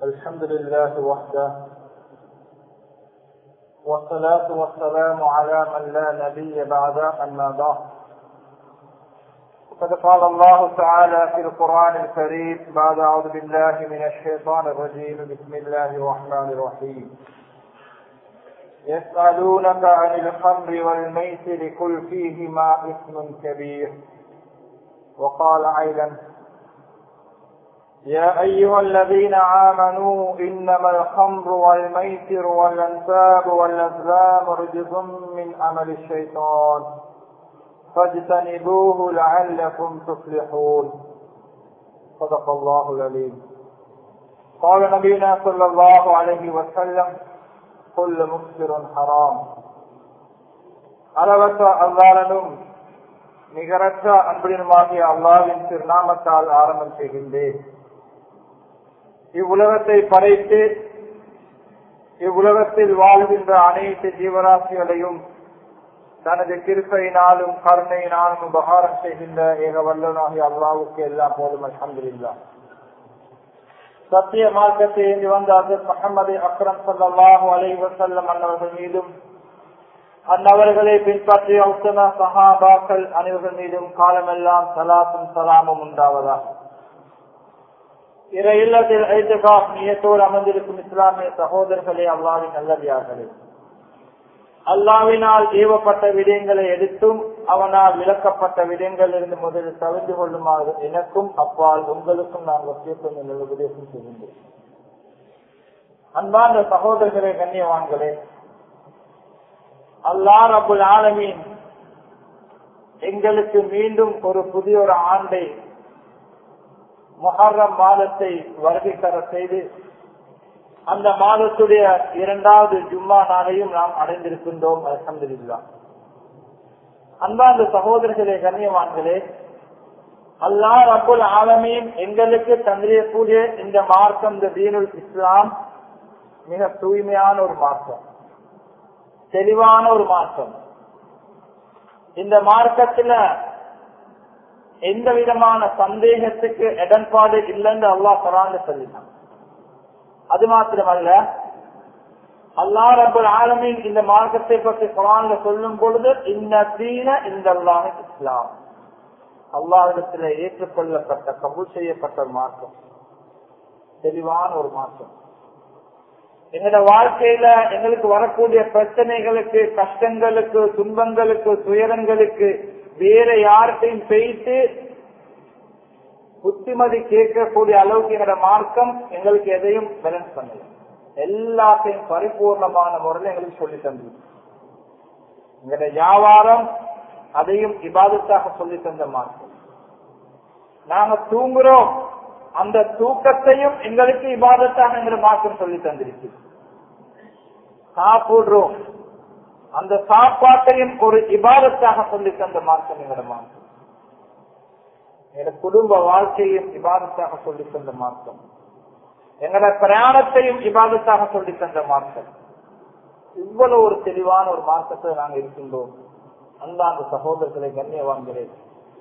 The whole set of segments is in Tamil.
الحمد لله وحده والصلاة والسلام على من لا نبي بعد أما بعد قد قال الله تعالى في القرآن الكريم بعد أعوذ بالله من الشيطان الرجيم بسم الله الرحمن الرحيم يسألونك عن الخمر والميسر قل فيهما إثم كبير وقال أيضا يا أيها الذين آمنوا إنما الخمر والميسر والأنساب والأزلام رجز من عمل الشيطان فاجتنبوه لعلكم تفلحون صدق الله العليم قال نبينا صلى الله عليه وسلم كل مسكر حرام அளவற்ற அல்லாரனும் நிகரற்ற அன்பினுமாகிய அல்லாவின் திருநாமத்தால் ஆரம்பம் செய்கின்றேன் இவ்வுலகத்தை படைத்து இவ்வுலகத்தில் வாழ்கின்ற அனைத்து ஜீவராசிகளையும் தனது கிருப்பையினாலும் கருணையினாலும் உபகாரம் செய்கின்ற ஏக வல்லனாகிய அல்லாவுக்கு எல்லாம் போதும் அலமதுல்லா சத்திய மார்க்கத்தை ஏந்தி வந்த அசத் முகமது அக்ரம் சல்லாஹு அலை வசல்லம் அன்னவர்கள் மீதும் அந்நவர்களை பின்பற்றிய உத்தம சஹாபாக்கள் அனைவர்கள் மீதும் காலமெல்லாம் சலாத்தும் சலாமும் உண்டாவதா இற இல்லத்தில் ஐத்துகா நியத்தோடு அமர்ந்திருக்கும் இஸ்லாமிய சகோதரர்களே அல்லாவின் நல்லவியார்களே அல்லாவினால் ஏவப்பட்ட விடயங்களை எடுத்தும் அவனால் விளக்கப்பட்ட விடயங்கள் இருந்து முதலில் தவிர்த்து கொள்ளுமாறு எனக்கும் அப்பால் உங்களுக்கும் நான் வசியத்தும் உபதேசம் செய்கின்றேன் அன்பார்ந்த சகோதரர்களே கண்ணியவான்களே அல்லா ரபுல் ஆலமீன் எங்களுக்கு மீண்டும் ஒரு புதிய ஒரு ஆண்டை மொஹர்ரம் மாதத்தை வருகை தர செய்து அந்த மாதத்துடைய இரண்டாவது ஜும்மா நாளையும் நாம் அடைந்திருக்கின்றோம் அலமதுல்லா அன்பார்ந்த சகோதரர்களே கண்ணியவான்களே அல்லா ரபுல் ஆலமீன் எங்களுக்கு தந்திரக்கூடிய இந்த மார்க்கம் இந்த தீனுல் இஸ்லாம் மிக தூய்மையான ஒரு மார்க்கம் தெளிவான ஒரு மார்க்கம் இந்த மார்க்கத்துல எந்த விதமான சந்தேகத்துக்கு இடன்பாடு இல்லைன்னு அல்லா குரான் சொல்லினான் அது மாத்திரமல்ல அல்லா ரபுல் ஆலமின் இந்த மார்க்கத்தை பற்றி குரான்ல சொல்லும் பொழுது இந்த தீன இந்த அல்லாஹ் இஸ்லாம் அல்லாஹிடத்தில் ஏற்றுக்கொள்ளப்பட்ட கபூல் செய்யப்பட்ட ஒரு மார்க்கம் தெளிவான ஒரு மார்க்கம் எங்களோட வாழ்க்கையில எங்களுக்கு வரக்கூடிய பிரச்சனைகளுக்கு கஷ்டங்களுக்கு துன்பங்களுக்கு துயரங்களுக்கு வேற யார்கிட்டையும் பேசி புத்திமதி கேட்கக்கூடிய அளவுக்கு எங்களோட மார்க்கம் எங்களுக்கு எதையும் பேலன்ஸ் பண்ணல எல்லாத்தையும் பரிபூர்ணமான முறையில் எங்களுக்கு சொல்லி தந்தது எங்களோட வியாபாரம் அதையும் இபாதத்தாக சொல்லி தந்த மார்க்கம் நாங்க தூங்குறோம் அந்த தூக்கத்தையும் எங்களுக்கு இபாதத்தாக எங்கிற மார்க்கம் சொல்லி தந்திருக்கு சாப்பிடுறோம் அந்த சாப்பாட்டையும் ஒரு இபாதத்தாக சொல்லி தந்த மார்க்கம் எங்களோட மார்க்கம் எங்களோட குடும்ப வாழ்க்கையும் இபாதத்தாக சொல்லி தந்த மார்க்கம் எங்களோட பிரயாணத்தையும் இபாதத்தாக சொல்லி தந்த மார்க்கம் இவ்வளவு ஒரு தெளிவான ஒரு மார்க்கத்தை நாங்கள் இருக்கின்றோம் அந்த அந்த சகோதரர்களை கண்ணியவான்கிறேன்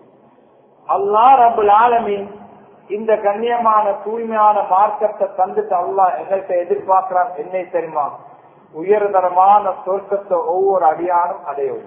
அல்லா ரபுல் ஆலமின் இந்த கண்ணியமான தூய்மையான மார்க்கத்தை தந்துட்டு அல்லா எங்கள்கிட்ட எதிர்பார்க்கிறான் என்னை தெரியுமா உயர்தரமான சொர்க்கத்தை ஒவ்வொரு அடியானும் அடையும்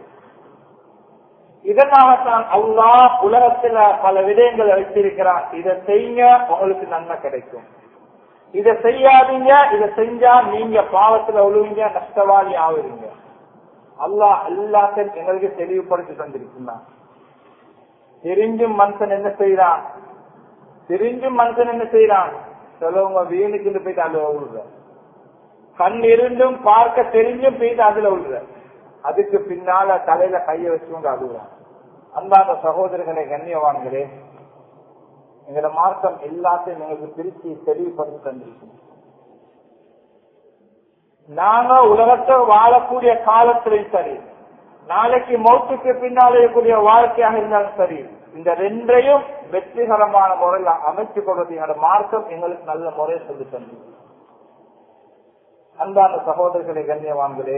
இதனால்தான் அல்லா உலகத்துல பல விடயங்கள் வைத்திருக்கிறான் இதை செய்யுங்க உங்களுக்கு நன்மை கிடைக்கும் இதை செய்யாதீங்க இதை செஞ்சா நீங்க பாவத்துல உழுவீங்க நஷ்டவாளி ஆகுறீங்க அல்லா எல்லாத்தையும் எங்களுக்கு தெளிவுபடுத்தி தந்திருக்கிறான் தெரிஞ்சும் மனுஷன் என்ன செய்யறான் தெரிஞ்சும் மனுஷன் என்ன செய்யறான் சிலவங்க வீணுக்கு போயிட்டு அதுல விழுற கண் இருந்தும் பார்க்க தெரிஞ்சும் போயிட்டு அதுல விழுற அதுக்கு பின்னால தலையில கைய வச்சுங்க அழுகுறான் அன்பான சகோதரர்களை கண்ணியவான்களே எங்களோட மார்க்கம் எல்லாத்தையும் எங்களுக்கு பிரிச்சு தெளிவுபடுத்தி தந்திருக்கோம் நாங்க உலகத்தை வாழக்கூடிய காலத்திலையும் சரி நாளைக்கு மௌத்துக்கு பின்னாலே கூடிய வாழ்க்கையாக இருந்தாலும் சரி இந்த ரெண்டையும் வெற்றிகரமான முறையில் அமைச்சு கொடுத்து எங்களோட மார்க்கம் எங்களுக்கு நல்ல முறையை சொல்லி தந்து அன்பான சகோதரர்களை கண்ணியவான்களே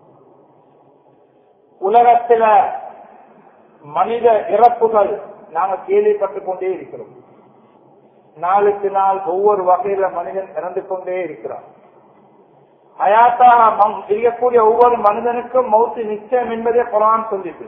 உலகத்தில மனித இறப்புகள் நாங்க கேள்விப்பட்டுக் கொண்டே இருக்கிறோம் நாளுக்கு நாள் ஒவ்வொரு வகையில மனிதன் இறந்து கொண்டே இருக்கிறான் ஹயாத்தாக இருக்கக்கூடிய ஒவ்வொரு மனிதனுக்கும் மௌத்து நிச்சயம் என்பதே குரான் சொல்லிட்டு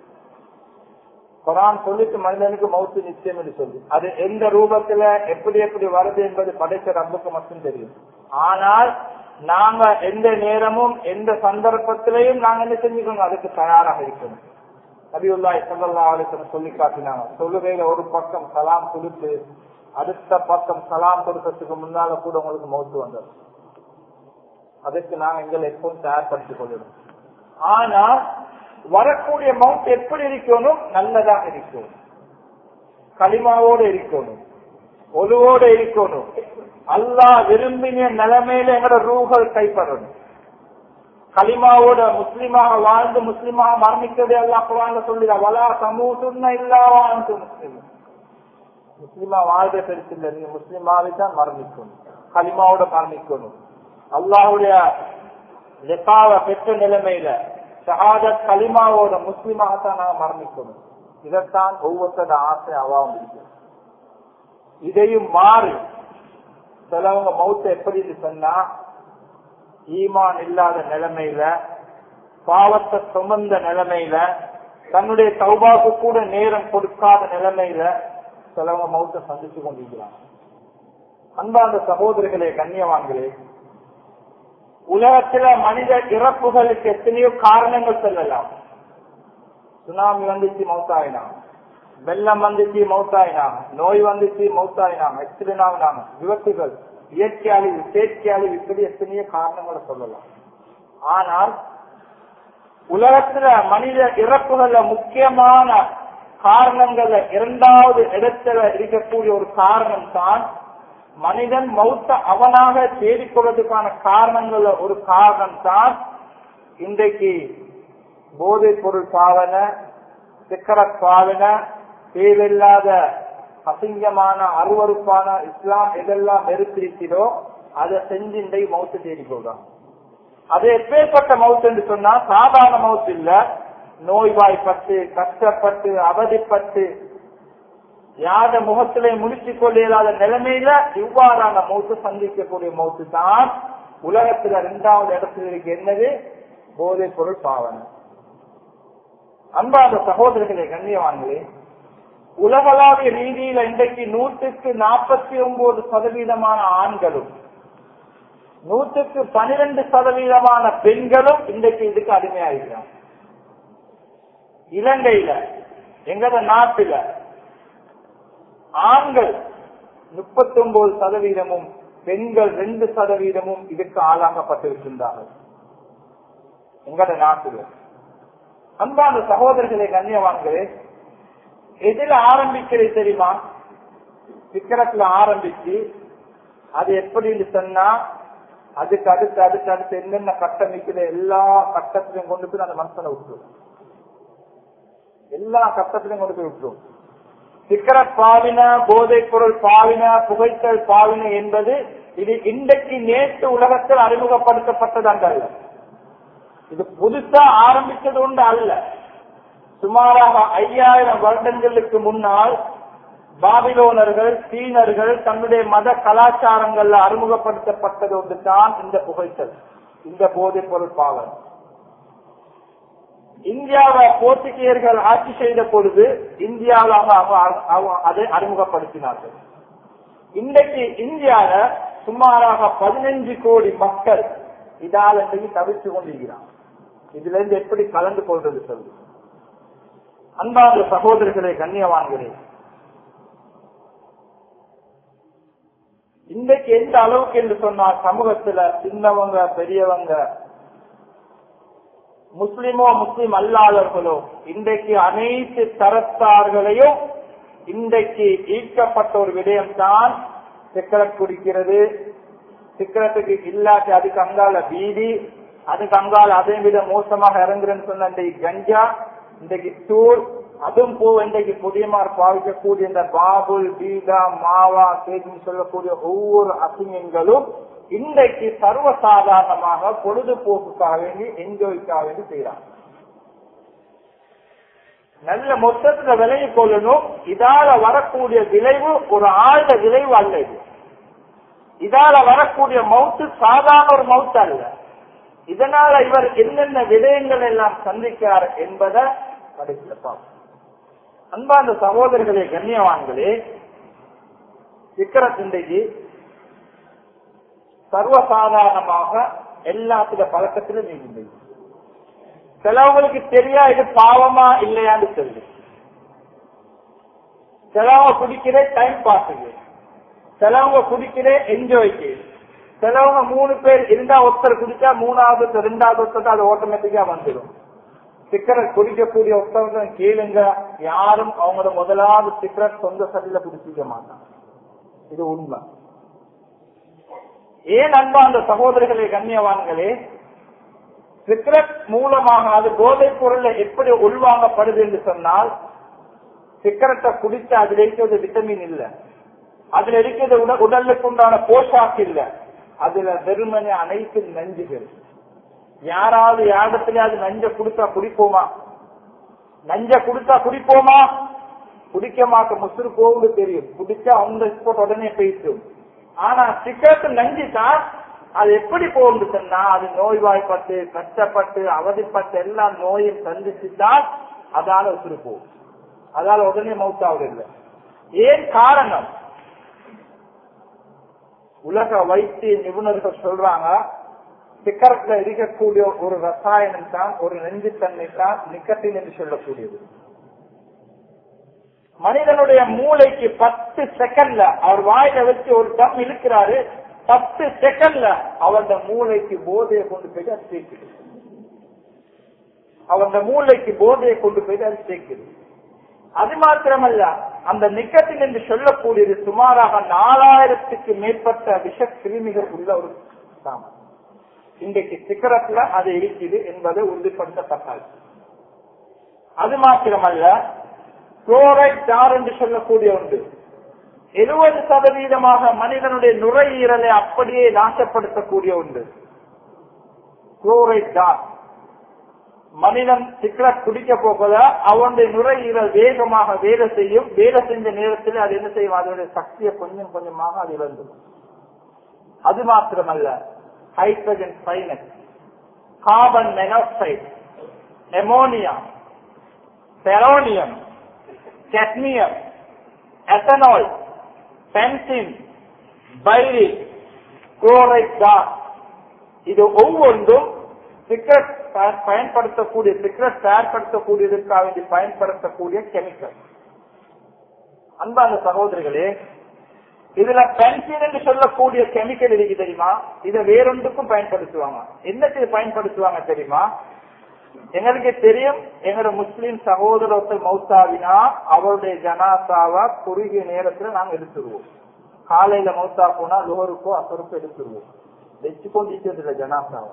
குரான் சொல்லிட்டு மனிதனுக்கு மௌத்து நிச்சயம் என்று சொல்லி அது எந்த ரூபத்துல எப்படி எப்படி வருது என்பது படைத்த ரப்புக்கு மட்டும் தெரியும் ஆனால் நாங்க எந்த நேரமும் எந்த சந்தர்ப்பத்திலையும் நாங்க என்ன செஞ்சுக்கணும் அதுக்கு தயாராக இருக்கணும் நபியுல்லாய் சல்லா அலிசன் சொல்லி காட்டினாங்க சொல்லுகையில ஒரு பக்கம் சலாம் கொடுத்து அடுத்த பக்கம் சலாம் கொடுக்கறதுக்கு முன்னால கூட உங்களுக்கு மௌத்து வந்தது அதுக்கு நாங்க எங்களை எப்பவும் தயார்படுத்திக் கொள்ளணும் ஆனா வரக்கூடிய மவுண்ட் எப்படி இருக்கணும் நல்லதாக இருக்கணும் களிமாவோடு இருக்கணும் ஒழுவோடு இருக்கணும் அல்லா விரும்பின நிலைமையில எங்களோட ரூகள் கைப்படணும் களிமாவோட முஸ்லிமாக வாழ்ந்து முஸ்லிமாக மரணிக்கிறதே எல்லாம் குரான்ல சொல்லிடா வலா சமூசுன்ன இல்லா வாழ்ந்து முஸ்லிம் முஸ்லிமா வாழ்ற பெருசு இல்லை நீங்க முஸ்லிமாவை தான் மரணிக்கணும் களிமாவோட மரணிக்கணும் அல்லாவுடைய லெக்காவை பெற்ற நிலைமையில ஷஹாதத் கலிமாவோட முஸ்லிமாகத்தான் நாங்க மரணிக்கணும் இதைத்தான் ஒவ்வொருத்தோட ஆசை அவாவும் இருக்கு இதையும் மாறி சிலவங்க மௌத்த எப்படி சொன்னா ஈமான் இல்லாத நிலைமையில பாவத்தை சுமந்த நிலைமையில தன்னுடைய தௌபாக்கு கூட நேரம் கொடுக்காத நிலைமையில சிலவங்க மௌத்த சந்திச்சு கொண்டிருக்கிறாங்க அன்பாந்த சகோதரர்களே கண்ணியவான்களே உலகத்துல மனித இறப்புகளுக்கு எத்தனையோ காரணங்கள் சொல்லலாம் சுனாமி வந்துச்சு மௌத்தாயினாங்க வெள்ளம் வந்துச்சு மௌத்தாயினாங்க நோய் வந்துச்சு மௌத்தாயினாங்க ஆக்சிடென்ட் ஆகினாங்க விபத்துகள் இயற்கை அழிவு செயற்கை அழிவு இப்படி எத்தனையோ காரணங்களை சொல்லலாம் ஆனால் உலகத்துல மனித இறப்புகள முக்கியமான காரணங்கள்ல இரண்டாவது இடத்துல இருக்கக்கூடிய ஒரு காரணம் தான் மனிதன் மௌத்த அவனாக தேடிக்கொள்வதற்கான காரணங்கள் ஒரு காரணம் தான் இன்றைக்கு போதைப் பொருள் பாவனை சிக்கரத் பாவனை தேவையில்லாத அசிங்கமான அருவறுப்பான இஸ்லாம் எதெல்லாம் நெருப்பிருக்கிறோ அதை செஞ்சு இன்றைக்கு மௌத்து தேடிக்கொள்றான் அது எப்பேற்பட்ட மவுத் என்று சொன்னா சாதாரண மவுத் இல்ல நோய்வாய்ப்பட்டு கஷ்டப்பட்டு அவதிப்பட்டு யாத முகத்திலே முடித்துக் கொள்ளாத நிலைமையில இவ்வாறான மௌத்து சந்திக்கக்கூடிய மௌத்து தான் உலகத்துல இரண்டாவது இடத்துல இருக்கு என்னது போதைப் பொருள் பாவனை அன்பாத சகோதரர்களே கண்ணியவான்களே உலகளாவிய ரீதியில இன்றைக்கு நூற்றுக்கு நாற்பத்தி ஒன்பது சதவீதமான ஆண்களும் நூற்றுக்கு பனிரெண்டு சதவீதமான பெண்களும் இன்றைக்கு இதுக்கு அடிமையாகிறாங்க இலங்கையில எங்கட நாட்டில ஆண்கள் முப்பத்தி ஒன்பது சதவீதமும் பெண்கள் ரெண்டு சதவீதமும் இதுக்கு ஆளாக்கப்பட்டிருக்கின்றார்கள் எங்கட நாட்டில் அன்பான சகோதரர்களே கண்ணியவான்களே எதில் ஆரம்பிக்கிறது தெரியுமா சிக்கரத்துல ஆரம்பிச்சு அது எப்படின்னு சொன்னா அதுக்கு அடுத்து அடுத்து அடுத்து என்னென்ன கட்டம் நிக்கிற எல்லா கட்டத்திலையும் கொண்டு போய் அந்த மனுஷனை விட்டுரும் எல்லா கட்டத்திலையும் கொண்டு போய் விட்டுரும் சிக்கரட் பாவின போதைப் பொருள் பாவின புகைத்தல் பாவின என்பது இது இன்றைக்கு நேற்று உலகத்தில் அறிமுகப்படுத்தப்பட்டது அன்றல்ல இது புதுசா ஆரம்பித்தது உண்டு அல்ல சுமாராக ஐயாயிரம் வருடங்களுக்கு முன்னால் பாபிலோனர்கள் சீனர்கள் தன்னுடைய மத கலாச்சாரங்கள்ல அறிமுகப்படுத்தப்பட்டது ஒன்று தான் இந்த புகைத்தல் இந்த போதைப் பொருள் பாவம் இந்தியாவை போர்த்துகேயர்கள் ஆட்சி செய்த பொழுது இந்தியாவில் அதை அறிமுகப்படுத்தினார்கள் இன்றைக்கு இந்தியால சுமாராக பதினஞ்சு கோடி மக்கள் இதால் இன்றைக்கு தவிர்த்து கொண்டிருக்கிறான் இதுல இருந்து எப்படி கலந்து கொள்றது சொல்லு அன்பார்ந்த சகோதரர்களே கண்ணியவான்களே இன்றைக்கு எந்த அளவுக்கு என்று சொன்னால் சமூகத்துல சின்னவங்க பெரியவங்க முஸ்லிமோ முஸ்லிம் அல்லாதவர்களோ இன்றைக்கு அனைத்து தரத்தார்களையும் இன்றைக்கு ஈர்க்கப்பட்ட ஒரு விடயம் தான் சிக்கரட் குடிக்கிறது சிக்கரத்துக்கு இல்லாட்டி அதுக்கு அங்கால பீதி அதுக்கு அங்கால அதை விட மோசமாக இறங்குறேன்னு சொன்ன இன்றைக்கு கஞ்சா இன்றைக்கு டூர் அதுவும் போ இன்றைக்கு புதியமார் பாவிக்கக்கூடிய இந்த பாபுல் பீடா மாவா கேஜின்னு சொல்லக்கூடிய ஒவ்வொரு அசிங்கங்களும் இன்றைக்கு சர்வசாதாரணமாக பொழுதுபோக்குக்காக வேண்டி என்ஜாய்க்காக வேண்டி செய்யறாங்க நல்ல மொத்தத்துல விலகி கொள்ளணும் இதால வரக்கூடிய விளைவு ஒரு ஆழ்ந்த விளைவு அல்ல இது இதால வரக்கூடிய மவுத்து சாதாரண ஒரு மவுத்து அல்ல இதனால இவர் என்னென்ன விடயங்கள் எல்லாம் சந்திக்கிறார் என்பதை படிக்கல பார்ப்போம் அன்பார்ந்த சகோதரர்களே கண்ணியவான்களே விக்கிரத்திண்டைக்கு சர்வசாதாரணமாக எல்லாத்துல பழக்கத்திலும் நீங்க சிலவங்களுக்கு தெரியா இது பாவமா இல்லையான்னு சொல்லு சிலவங்க குடிக்கிற டைம் பாஸுக்கு சிலவங்க குடிக்கிற என்ஜாய்க்கு சிலவங்க மூணு பேர் இருந்தா ஒருத்தர் குடிச்சா மூணாவது ரெண்டாவது ஒருத்தர் அது ஆட்டோமேட்டிக்கா வந்துடும் சிக்கரெட் குடிக்கக்கூடிய ஒருத்தவங்க கேளுங்க யாரும் அவங்களோட முதலாவது சிக்கரெட் சொந்த சரியில குடிச்சிக்க மாட்டாங்க இது உண்மை ஏன் அன்பா அந்த சகோதரர்களே கண்ணியவான்களே சிகரெட் மூலமாக அது போதைப் பொருள் எப்படி உள்வாங்கப்படுது என்று சொன்னால் சிகரெட்டை குடிச்சு அதுல இருக்கிறது விட்டமின் இல்ல அதுல இருக்கிறது உட- உடலுக்கு உண்டான போஷாக்கு இல்ல அதுல வெறுமனே அனைத்து நஞ்சுகள் யாராவது யாரிடத்திலேயாவது நஞ்ச குடுத்தா குடிப்போமா நஞ்ச குடுத்தா குடிப்போமா குடிக்க மாட்ட முசுறு போகுது தெரியும் குடிச்சா அவங்க ஸ்பாட் உடனே பேசும் ஆனா சிகரெட் நஞ்சு தான் அது எப்படி போகுது சொன்னா அது நோய்வாய்ப்பட்டு கஷ்டப்பட்டு அவதிப்பட்டு எல்லா நோயும் சந்திச்சுதான் அதால உசுறு போகும் அதால உடனே மவுத்தாவது இல்லை ஏன் காரணம் உலக வைத்திய நிபுணர்கள் சொல்றாங்க சிக்கரத்துல இருக்கக்கூடிய ஒரு ரசாயனம் தான் ஒரு நெஞ்சுத்தன்மை தான் நிக்கத்தின் என்று சொல்லக்கூடியது மனிதனுடைய மூளைக்கு பத்து செகண்ட்ல அவர் வாயில வச்சு ஒரு டம் இழுக்கிறாரு பத்து செகண்ட்ல அவருடைய மூளைக்கு போதையை கொண்டு போயிட்டு அது சேர்க்குது அவருடைய மூளைக்கு போதையை கொண்டு போயிட்டு அது சேர்க்குது அது மாத்திரமல்ல அந்த நிக்கத்தின் என்று சொல்லக்கூடியது சுமாராக நாலாயிரத்துக்கு மேற்பட்ட விஷ கிருமிகள் உள்ள ஒரு சாமான் இன்றைக்கு சிக்கரத்துல அது இருக்குது என்பதை உறுதிப்படுத்தப்பட்டால் அது மாத்திரமல்ல குளோரைட் ஜார் என்று சொல்லக்கூடிய ஒன்று எழுபது சதவீதமாக மனிதனுடைய நுரையீரலை அப்படியே நாசப்படுத்தக்கூடிய ஒன்று குளோரைட் ஜார் மனிதன் சிக்கரட் குடிக்க போகல அவனுடைய நுரையீரல் வேகமாக வேலை செய்யும் வேலை செஞ்ச நேரத்தில் அது என்ன செய்யும் அதனுடைய சக்தியை கொஞ்சம் கொஞ்சமாக அது இழந்துடும் அது மாத்திரமல்ல hydrogen cyanide carbon monoxide ammonia polonium cadmium, ethanol, benzene பைரிக் குளோரைட் gas இது ஒவ்வொன்றும் சிகரெட் பயன்படுத்தக்கூடிய சிகரெட் தயார்படுத்தக்கூடியதற்காக வேண்டி பயன்படுத்தக்கூடிய கெமிக்கல் அன்பான சகோதரிகளே இதுல பென்சின் என்று சொல்லக்கூடிய கெமிக்கல் இருக்கு தெரியுமா இதை வேறொன்றுக்கும் பயன்படுத்துவாங்க என்னத்துக்கு பயன்படுத்துவாங்க தெரியுமா எங்களுக்கு தெரியும் எங்களோட முஸ்லீம் சகோதர ஒருத்தர் மௌத்தாவினா அவருடைய ஜனாசாவை குறுகிய நேரத்துல நாங்க எடுத்துருவோம் காலையில மௌத்தா போனா லோருக்கோ அசருக்கோ எடுத்துருவோம் வச்சு கொண்டிருக்கிறது ஜனாசாவை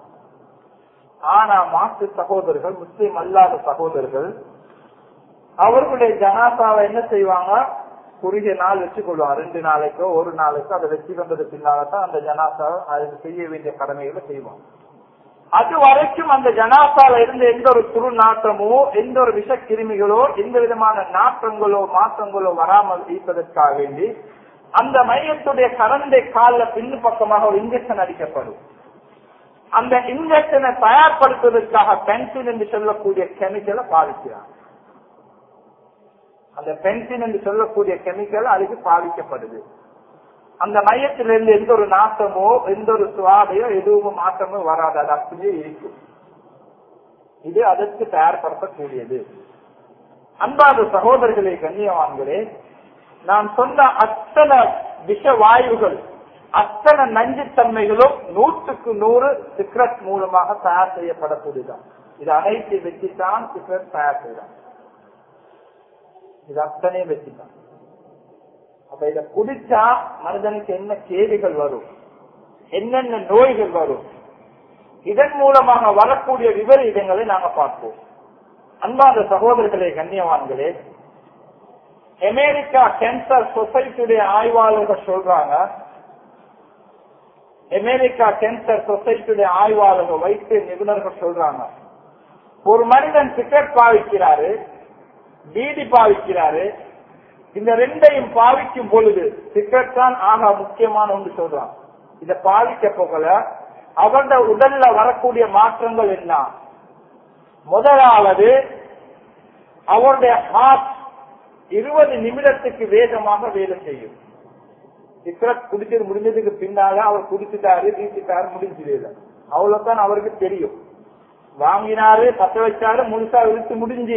ஆனா மாற்று சகோதரர்கள் முஸ்லீம் அல்லாத சகோதரர்கள் அவர்களுடைய ஜனாசாவை என்ன செய்வாங்க குறுகிய நாள் வச்சு கொள்வாங்க ரெண்டு நாளைக்கோ ஒரு நாளைக்கோ அதை வச்சு கொண்டது பின்னால்தான் அந்த ஜனாசாவை அதுக்கு செய்ய வேண்டிய கடமைகளை செய்வாங்க அது வரைக்கும் அந்த ஜனாசால இருந்து எந்த ஒரு குறு நாற்றமோ எந்த ஒரு விஷ கிருமிகளோ எந்த விதமான நாற்றங்களோ மாற்றங்களோ வராமல் இருப்பதற்காக வேண்டி அந்த மையத்துடைய கரண்டை காலில் பின்னு பக்கமாக ஒரு இன்ஜெக்ஷன் அடிக்கப்படும் அந்த இன்ஜெக்ஷனை தயார்படுத்துவதற்காக பென்சில் என்று சொல்லக்கூடிய கெமிக்கலை பாதிக்கிறார் அந்த பென்சில் என்று சொல்லக்கூடிய கெமிக்கல் அதுக்கு பாதிக்கப்படுது அந்த மையத்திலிருந்து எந்த ஒரு நாட்டமோ எந்த ஒரு சுவாதையோ எதுவும் மாற்றமோ வராது அது அப்படியே இருக்கும் இது அதற்கு தயார்படுத்தக்கூடியது அன்பாத சகோதரர்களே கண்ணியவான்களே நான் சொன்ன அத்தனை விஷ வாயுகள் அத்தனை நஞ்சுத்தன்மைகளும் நூற்றுக்கு நூறு சிக்ரெட் மூலமாக தயார் செய்யப்படக்கூடியதான் இது அனைத்து வச்சுதான் சிக்ரெட் தயார் செய்யலாம் இது அத்தனை வச்சுதான் அப்ப இத குடிச்சா மனிதனுக்கு என்ன கேடுகள் வரும் என்னென்ன நோய்கள் வரும் இதன் மூலமாக வரக்கூடிய விபரீதங்களை நாங்க பார்ப்போம் அன்பாத சகோதரர்களே கண்ணியவான்களே அமெரிக்கா கேன்சர் சொசைட்டியுடைய ஆய்வாளர்கள் சொல்றாங்க அமெரிக்கா கேன்சர் சொசைட்டியுடைய ஆய்வாளர்கள் வைத்திய நிபுணர்கள் சொல்றாங்க ஒரு மனிதன் சிகரெட் பாவிக்கிறாரு பீடி பாவிக்கிறாரு இந்த ரெண்டையும் பாவிக்கும் பொழுது சிகரெட் தான் ஆக முக்கியமான ஒன்று சொல்றான் இத பாவிக்க போகல அவருடைய உடல்ல வரக்கூடிய மாற்றங்கள் என்ன முதலாவது அவருடைய ஹார்ட் இருபது நிமிடத்துக்கு வேகமாக வேலை செய்யும் சிகரெட் குடிச்சது முடிஞ்சதுக்கு பின்னால அவர் குடிச்சுட்டாரு வீட்டுட்டாரு முடிஞ்சது இல்லை அவ்வளவுதான் அவருக்கு தெரியும் வாங்கினாரு பத்த வச்சாரு முழுசா இழுத்து முடிஞ்சு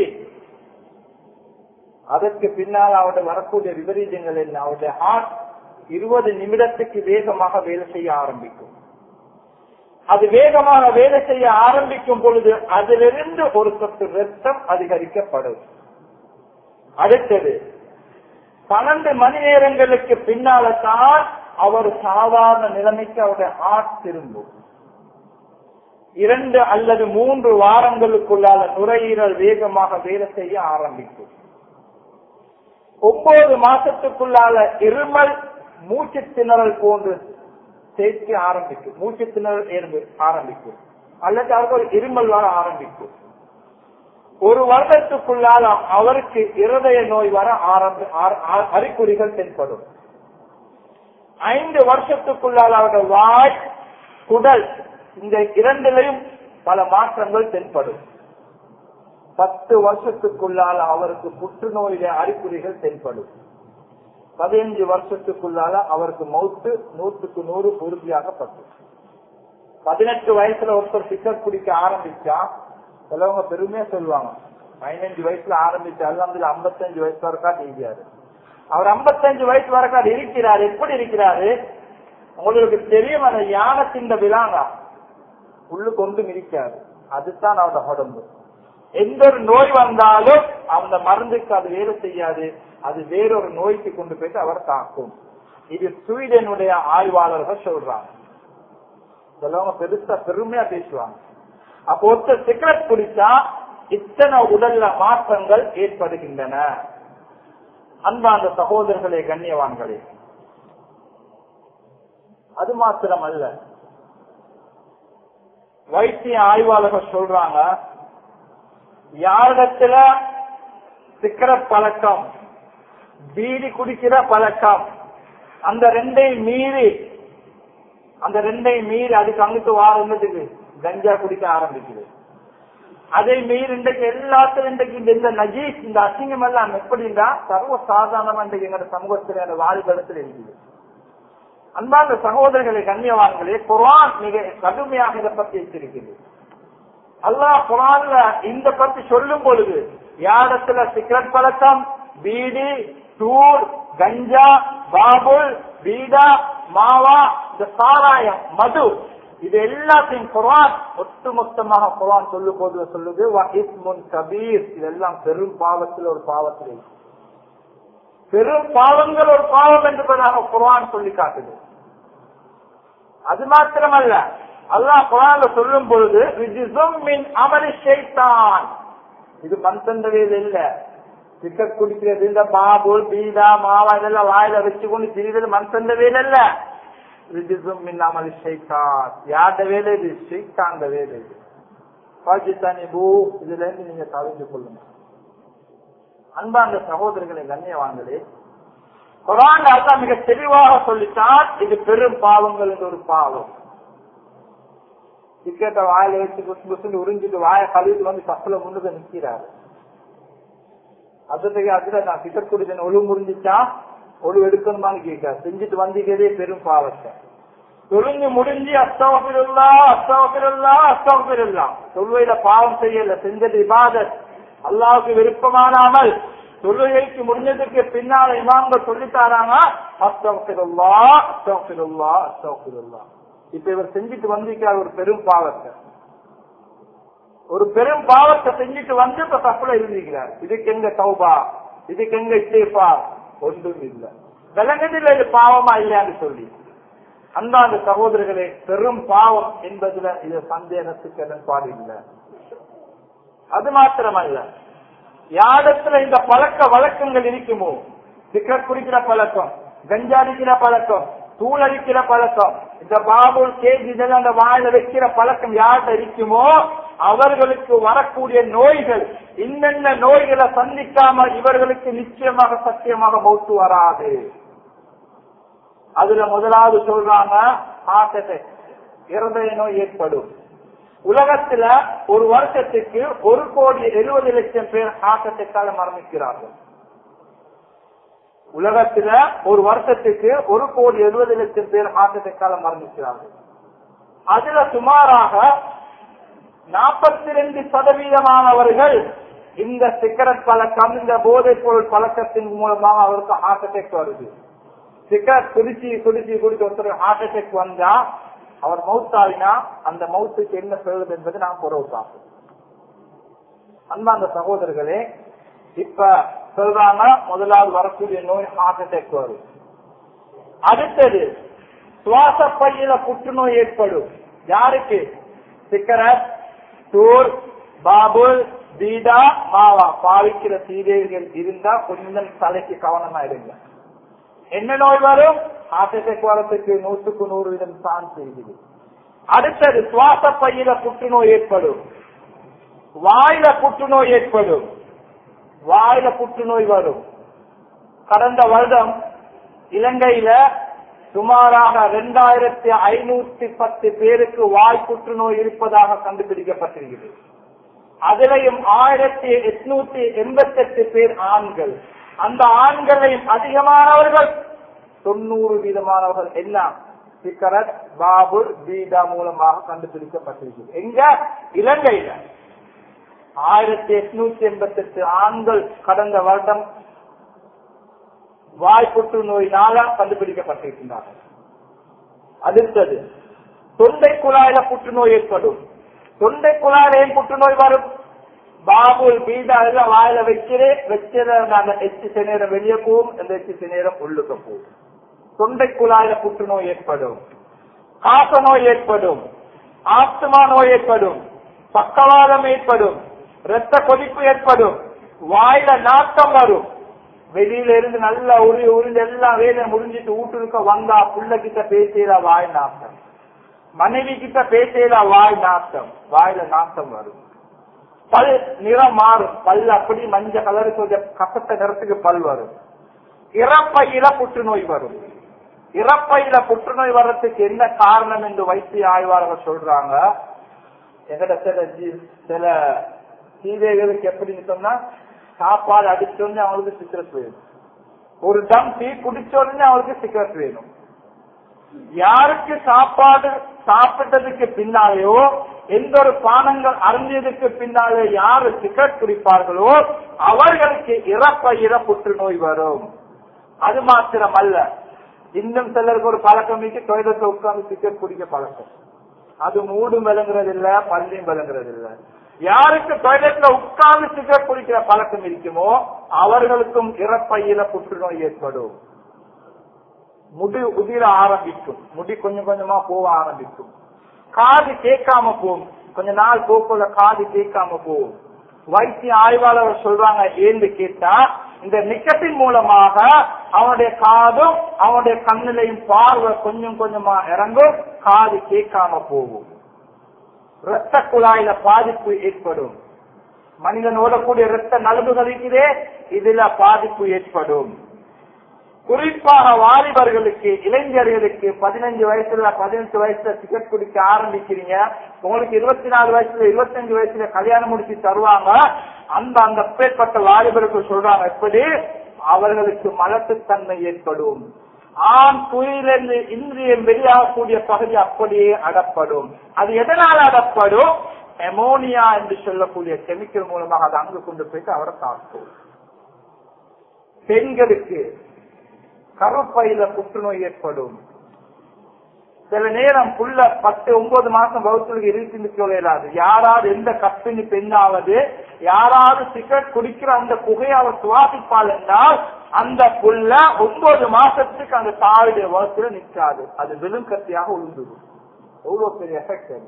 அதற்கு பின்னால் அவருடைய வரக்கூடிய விபரீதங்கள் என்ன அவருடைய ஹார்ட் இருபது நிமிடத்துக்கு வேகமாக வேலை செய்ய ஆரம்பிக்கும் அது வேகமாக வேலை செய்ய ஆரம்பிக்கும் பொழுது அதிலிருந்து ஒரு சொட்டு ரத்தம் அதிகரிக்கப்படும் அடுத்தது பன்னெண்டு மணி நேரங்களுக்கு பின்னால தான் அவர் சாதாரண நிலைமைக்கு அவருடைய ஹார்ட் திரும்பும் இரண்டு அல்லது மூன்று வாரங்களுக்குள்ளால நுரையீரல் வேகமாக வேலை செய்ய ஆரம்பிக்கும் ஒன்பது மாசத்துக்குள்ளால இருமல் மூச்சு திணறல் போன்று சேர்க்க ஆரம்பிக்கும் மூச்சு திணறல் ஏற்பு ஆரம்பிக்கும் அல்லது அவர்கள் இருமல் வர ஆரம்பிக்கும் ஒரு வருடத்துக்குள்ளால அவருக்கு இருதய நோய் வர ஆரம்பி ஆர- ஆ- அறிகுறிகள் தென்படும் ஐந்து வருஷத்துக்குள்ளால அவருடைய வாய் குடல் இந்த இரண்டிலையும் பல மாற்றங்கள் தென்படும் பத்து வருஷத்துக்குள்ளால அவருக்கு புற்றுநோயில அறிகுறிகள் தென்படும் பதினஞ்சு வருஷத்துக்குள்ளால அவருக்கு மௌத்து நூற்றுக்கு நூறு உறுதியாகப்பட்டு பதினெட்டு வயசுல ஒருத்தர் சிக்கர் குடிக்க ஆரம்பிச்சா சிலவங்க பெருமையா சொல்லுவாங்க பதினஞ்சு வயசுல ஆரம்பிச்சாலும் அதுல ஐம்பத்தஞ்சு வயசு வரைக்கா நீங்கியாரு அவர் ஐம்பத்தஞ்சு வயசு வரைக்கும் இருக்கிறார் எப்படி இருக்கிறாரு உங்களுக்கு தெரியும் அந்த யானத்தின் விழாங்க உள்ளு கொண்டு மிதிக்காது அதுதான் அவரோட உடம்பு எந்த ஒரு நோய் வந்தாலும் அந்த மருந்துக்கு அது வேலை செய்யாது அது வேறொரு நோய்க்கு கொண்டு போயிட்டு அவர் தாக்கும் இது ஸ்வீடனுடைய ஆய்வாளர்கள் சொல்றாங்க சிலவங்க பெருசா பெருமையா பேசுவாங்க அப்போ ஒருத்தர் சிகரெட் குடிச்சா இத்தனை உடல்ல மாற்றங்கள் ஏற்படுகின்றன அன்பார்ந்த சகோதரர்களே கண்ணியவான்களே அது மாத்திரம் அல்ல வைத்திய ஆய்வாளர்கள் சொல்றாங்க யாரிடத்துல சிக்கரட் பழக்கம் பீடி குடிக்கிற பழக்கம் அந்த ரெண்டையும் மீறி அந்த ரெண்டையும் மீறி அதுக்கு அங்கிட்டு வாரத்துக்கு கஞ்சா குடிக்க ஆரம்பிக்குது அதை மீறி இன்றைக்கு எல்லாத்திலும் இன்றைக்கு இந்த- இந்த நஜீஸ் இந்த அசிங்கம் எல்லாம் எப்படின்னா சர்வ சாதாரணமா இன்றைக்கு எங்க சமூகத்தில் அந்த வாலிபலத்தில் இருக்குது அன்பார்ந்த சகோதரர்களை கண்ணியவான்களே குரான் மிக கடுமையாக இதை பற்றி வச்சிருக்கிறது அல்லாஹ் குரான்ல இந்த பத்தி சொல்லும் பொழுது யாரிடத்துல சிகரெட் பழக்கம் பீடி டூர் கஞ்சா பாபுல் பீடா மாவா இந்த சாராயம் மது இது எல்லாத்தையும் குரான் ஒட்டுமொத்தமாக குரான் சொல்லும் போது சொல்லுது வஹிஸ்முன் கபீர் இதெல்லாம் பெரும் பாவத்தில் ஒரு பாவத்தில் பெரும் பாவங்கள் ஒரு பாவம் என்பதாக குரான் சொல்லி காட்டுது அது மாத்திரமல்ல அல்லாஹ் குரான்ல சொல்லும் பொழுது ரிஜிசும் மின் அமலி ஷைத்தான் இது மந்தந்த வேலை இல்ல சிக்கட் குடிக்கிறது இந்த பாபுல் பீடா மாவா இதெல்லாம் வாயில வச்சு கொண்டு திரிவது மந்தந்த வேலை இல்ல ரிஜிசும் மின் அமலி ஷைத்தான் யார்ட வேலை இது ஷைத்தாண்ட வேலை இது பாகிஸ்தானி பூ இதுல இருந்து நீங்க தவிர்த்து கொள்ளுங்க அன்பார்ந்த சகோதரர்களை கண்ணியவாங்களே குரான் அல்லாஹ் மிக தெளிவாக சொல்லித்தான் இது பெரும் பாவங்கள் என்ற ஒரு பாவம் டிக்கெட்டை வாயில வச்சு குசு குசுன்னு உறிஞ்சிட்டு வாய கழுவிட்டு வந்து சப்பல முன்னுக்கு நிக்கிறாரு அதுக்கு அதுல நான் டிக்கெட் குடிச்சேன் ஒழு முறிஞ்சிச்சா ஒழு எடுக்கணுமான்னு கேட்க செஞ்சுட்டு வந்தீங்கதே பெரும் பாவத்தை தொழுந்து முடிஞ்சு அஸ்தவபிருல்லா அஸ்தவபிருல்லா அஸ்தவபிருல்லா தொழுவையில பாவம் செய்யல செஞ்சது இபாதத் அல்லாவுக்கு விருப்பமான அமல் தொழுகைக்கு முடிஞ்சதுக்கு பின்னால இமாம்கள் சொல்லித்தாராங்க அஸ்தவபிருல்லா அஸ்தவபிருல்லா அஸ்தவபிருல்லா இப்ப இவர் செஞ்சுட்டு வந்திருக்கார் ஒரு பெரும் பாவத்தை ஒரு பெரும் பாவத்தை செஞ்சுட்டு வந்து இப்ப தப்புல இருந்திருக்கிறார் இதுக்கு எங்க தௌபா இதுக்கு எங்க இஸ்தேஃபா ஒன்றும் இல்லை விளங்குதில்லை இது பாவமா இல்லையான்னு சொல்லி அன்பாந்த சகோதரர்களே பெரும் பாவம் என்பதுல இது சந்தேகத்துக்கு இடன்பாடு இல்லை அது மாத்திரமல்ல யாரிடத்துல இந்த பழக்க வழக்கங்கள் இருக்குமோ சிக்கர் குடிக்கிற பழக்கம் கஞ்சா அடிக்கிற பழக்கம் தூள் அடிக்கிற பழக்கம் இந்த பாபுல் கேஜ் இதெல்லாம் அந்த வாயில வைக்கிற பழக்கம் யார்கிட்ட இருக்குமோ அவர்களுக்கு வரக்கூடிய நோய்கள் இன்னென்ன நோய்களை சந்திக்காம இவர்களுக்கு நிச்சயமாக சத்தியமாக மௌத்து வராது அதுல முதலாவது சொல்றாங்க ஹார்ட் அட்டாக் இருதய நோய் ஏற்படும் உலகத்துல ஒரு வருஷத்துக்கு ஒரு கோடி எழுபது லட்சம் பேர் ஹார்ட் அட்டாக்கால மரணிக்கிறார்கள் உலகத்துல ஒரு வருஷத்துக்கு ஒரு கோடி எழுபது லட்சம் பேர் ஹார்ட் அட்டாக்கால மரணிக்கிறார்கள் அதுல சுமாராக நாற்பத்தி ரெண்டு சதவீதமானவர்கள் இந்த சிகரெட் பழக்கம் இந்த போதைப் பொருள் பழக்கத்தின் மூலமாக அவருக்கு ஹார்ட் அட்டாக் வருது சிகரெட் குடிச்சு குடிச்சு குடிச்சு ஒருத்தர் ஹார்ட் அட்டாக் வந்தா அவர் மவுத்தாவினா அந்த மவுத்துக்கு என்ன சொல்வது என்பது நாம் குறவு பார்ப்போம் அன்பாந்த சகோதரர்களே இப்ப சொல்றாங்க முதலாவது வரக்கூடிய நோய் ஹார்ட் அட்டாக் வரும் அடுத்தது சுவாச பையில புற்றுநோய் ஏற்படும் யாருக்கு சிக்கரட் டூர் பாபுல் பீடா மாவா பாவிக்கிற சீதைகள் இருந்தா கொஞ்சம் தலைக்கு கவனமா இருங்க என்ன நோய் வரும் ஹார்ட் அட்டாக் வரத்துக்கு நூற்றுக்கு நூறு வீதம் தான் செய்கிறது அடுத்தது சுவாச பையில புற்றுநோய் ஏற்படும் வாயில புற்றுநோய் ஏற்படும் வாயில புற்றுநோய் வரும் கடந்த வருடம் இலங்கையில சுமாராக இரண்டாயிரத்தி ஐநூத்தி பத்து பேருக்கு வாய் புற்றுநோய் இருப்பதாக கண்டுபிடிக்கப்பட்டிருக்கிறது அதிலையும் ஆயிரத்தி எட்நூத்தி எண்பத்தி எட்டு பேர் ஆண்கள் அந்த ஆண்களையும் அதிகமானவர்கள் தொண்ணூறு வீதமானவர்கள் எல்லாம் சிக்கரத் பாபுர் பீடா மூலமாக கண்டுபிடிக்கப்பட்டிருக்கிறது எங்க இலங்கையில ஆயிரத்தி எட்நூத்தி எண்பத்தி எட்டு ஆண்கள் கடந்த வருடம் வாய் புற்றுநோயினால கண்டுபிடிக்கப்பட்டிருக்கின்றார்கள் அடுத்தது தொண்டை குழாயில புற்றுநோய் ஏற்படும் தொண்டை குழாயில ஏன் புற்றுநோய் வரும் பாபுல் பீடா எல்லாம் வாயில வைக்கிறேன் வச்சத அந்த எச்சு சிநேரம் வெளியே போகும் அந்த எச்சு சிநேரம் உள்ளுக்க போகும் தொண்டை குழாயில புற்றுநோய் ஏற்படும் காச நோய் ஏற்படும் ஆஸ்துமா நோய் ஏற்படும் பக்கவாதம் ஏற்படும் இரத்த கொதிப்பு ஏற்படும் வாயில நாட்டம் வரும் வெளியில இருந்து நல்லா உரி உரிஞ்சு எல்லாம் வேலை முடிஞ்சிட்டு வீட்டுக்கு வந்தா புள்ள கிட்ட பேசல வாய் நாட்டம் மனைவி கிட்ட பேசல வாய் நாட்டம் வாயில நாட்டம் வரும் பல் நிறம் மாறும் பல் அப்படி மஞ்ச கலருக்கு கொஞ்சம் கசத்த நிறத்துக்கு பல் வரும் இறப்பையில புற்றுநோய் வரும் இறப்பையில புற்றுநோய் வர்றதுக்கு என்ன காரணம் என்று வைத்திய ஆய்வாளர்கள் சொல்றாங்க எங்கட சில ஜீ- சில சீதைகளுக்கு எப்படின்னு சொன்னா சாப்பாடு அடிச்சோடனே அவங்களுக்கு சிகரெட் வேணும் ஒரு டம் டீ குடிச்ச உடனே அவங்களுக்கு சிகரெட் வேணும் யாருக்கு சாப்பாடு சாப்பிட்டதுக்கு பின்னாலேயோ எந்த ஒரு பானங்கள் அருந்தியதுக்கு பின்னாலே யாரு சிகரெட் குடிப்பார்களோ அவர்களுக்கு இறப்ப புற்றுநோய் வரும் அது மாத்திரம் அல்ல இன்னும் சிலருக்கு ஒரு பழக்கம் இருக்கு டொய்லெட்ல உட்கார்ந்து சிகரெட் குடிக்க பழக்கம் அது மூடும் விளங்குறது இல்ல பள்ளியும் விளங்குறது இல்ல யாருக்கு டொய்லெட்ல உட்கார்ந்து சிகரெட் குடிக்கிற பழக்கம் இருக்குமோ அவர்களுக்கும் இறப்பையில புற்றுநோய் ஏற்படும் முடி உதிர ஆரம்பிக்கும் முடி கொஞ்சம் கொஞ்சமா போக ஆரம்பிக்கும் காது கேட்காம போகும் கொஞ்ச நாள் போக்குள்ள காது கேட்காம போகும் வைத்திய ஆய்வாளர் சொல்றாங்க ஏன்னு கேட்டா இந்த நிக்கத்தின் மூலமாக அவனுடைய காதும் அவனுடைய கண்ணிலையும் பார்வை கொஞ்சம் கொஞ்சமா இறங்கும் காது கேட்காம போகும் இரத்த குழாயில பாதிப்பு ஏற்படும் மனிதன் ஓடக்கூடிய இரத்த நலவுகள் இருக்கிறே இதுல பாதிப்பு ஏற்படும் குறிப்பாக வாலிபர்களுக்கு இளைஞர்களுக்கு பதினஞ்சு வயசுல பதினெட்டு வயசுல டிக்கெட் குடிக்க ஆரம்பிக்கிறீங்க உங்களுக்கு இருபத்தி நாலு வயசுல இருபத்தஞ்சு வயசுல கல்யாணம் முடிச்சு தருவாங்க அந்த அந்த பேர்பட்ட வாலிபர்கள் சொல்றாங்க எப்படி அவர்களுக்கு மலட்டுத்தன்மை ஏற்படும் ஆண் துயிலிருந்து இந்திரியம் வெளியாகக்கூடிய பகுதி அப்படியே அடப்படும் அது எதனால் அடப்படும் எமோனியா என்று சொல்லக்கூடிய கெமிக்கல் மூலமாக அது அங்கு கொண்டு போயிட்டு அவரை தாக்கும் பெண்களுக்கு கருப்பையில புற்றுநோய் ஏற்படும் சில நேரம் புள்ள பத்து ஒன்பது மாசம் வகுத்துல இருந்து சொல்லலாது யாராவது எந்த கற்பிணி பெண்ணாவது யாராவது சிகரெட் குடிக்கிற அந்த புகையை அவர் சுவாசிப்பால் என்றால் அந்த புள்ள ஒன்பது மாசத்துக்கு அந்த தாயுடைய வகுத்துல நிற்காது அது விழும் கத்தியாக உளுந்துடும் எவ்வளவு பெரிய எஃபெக்ட் அது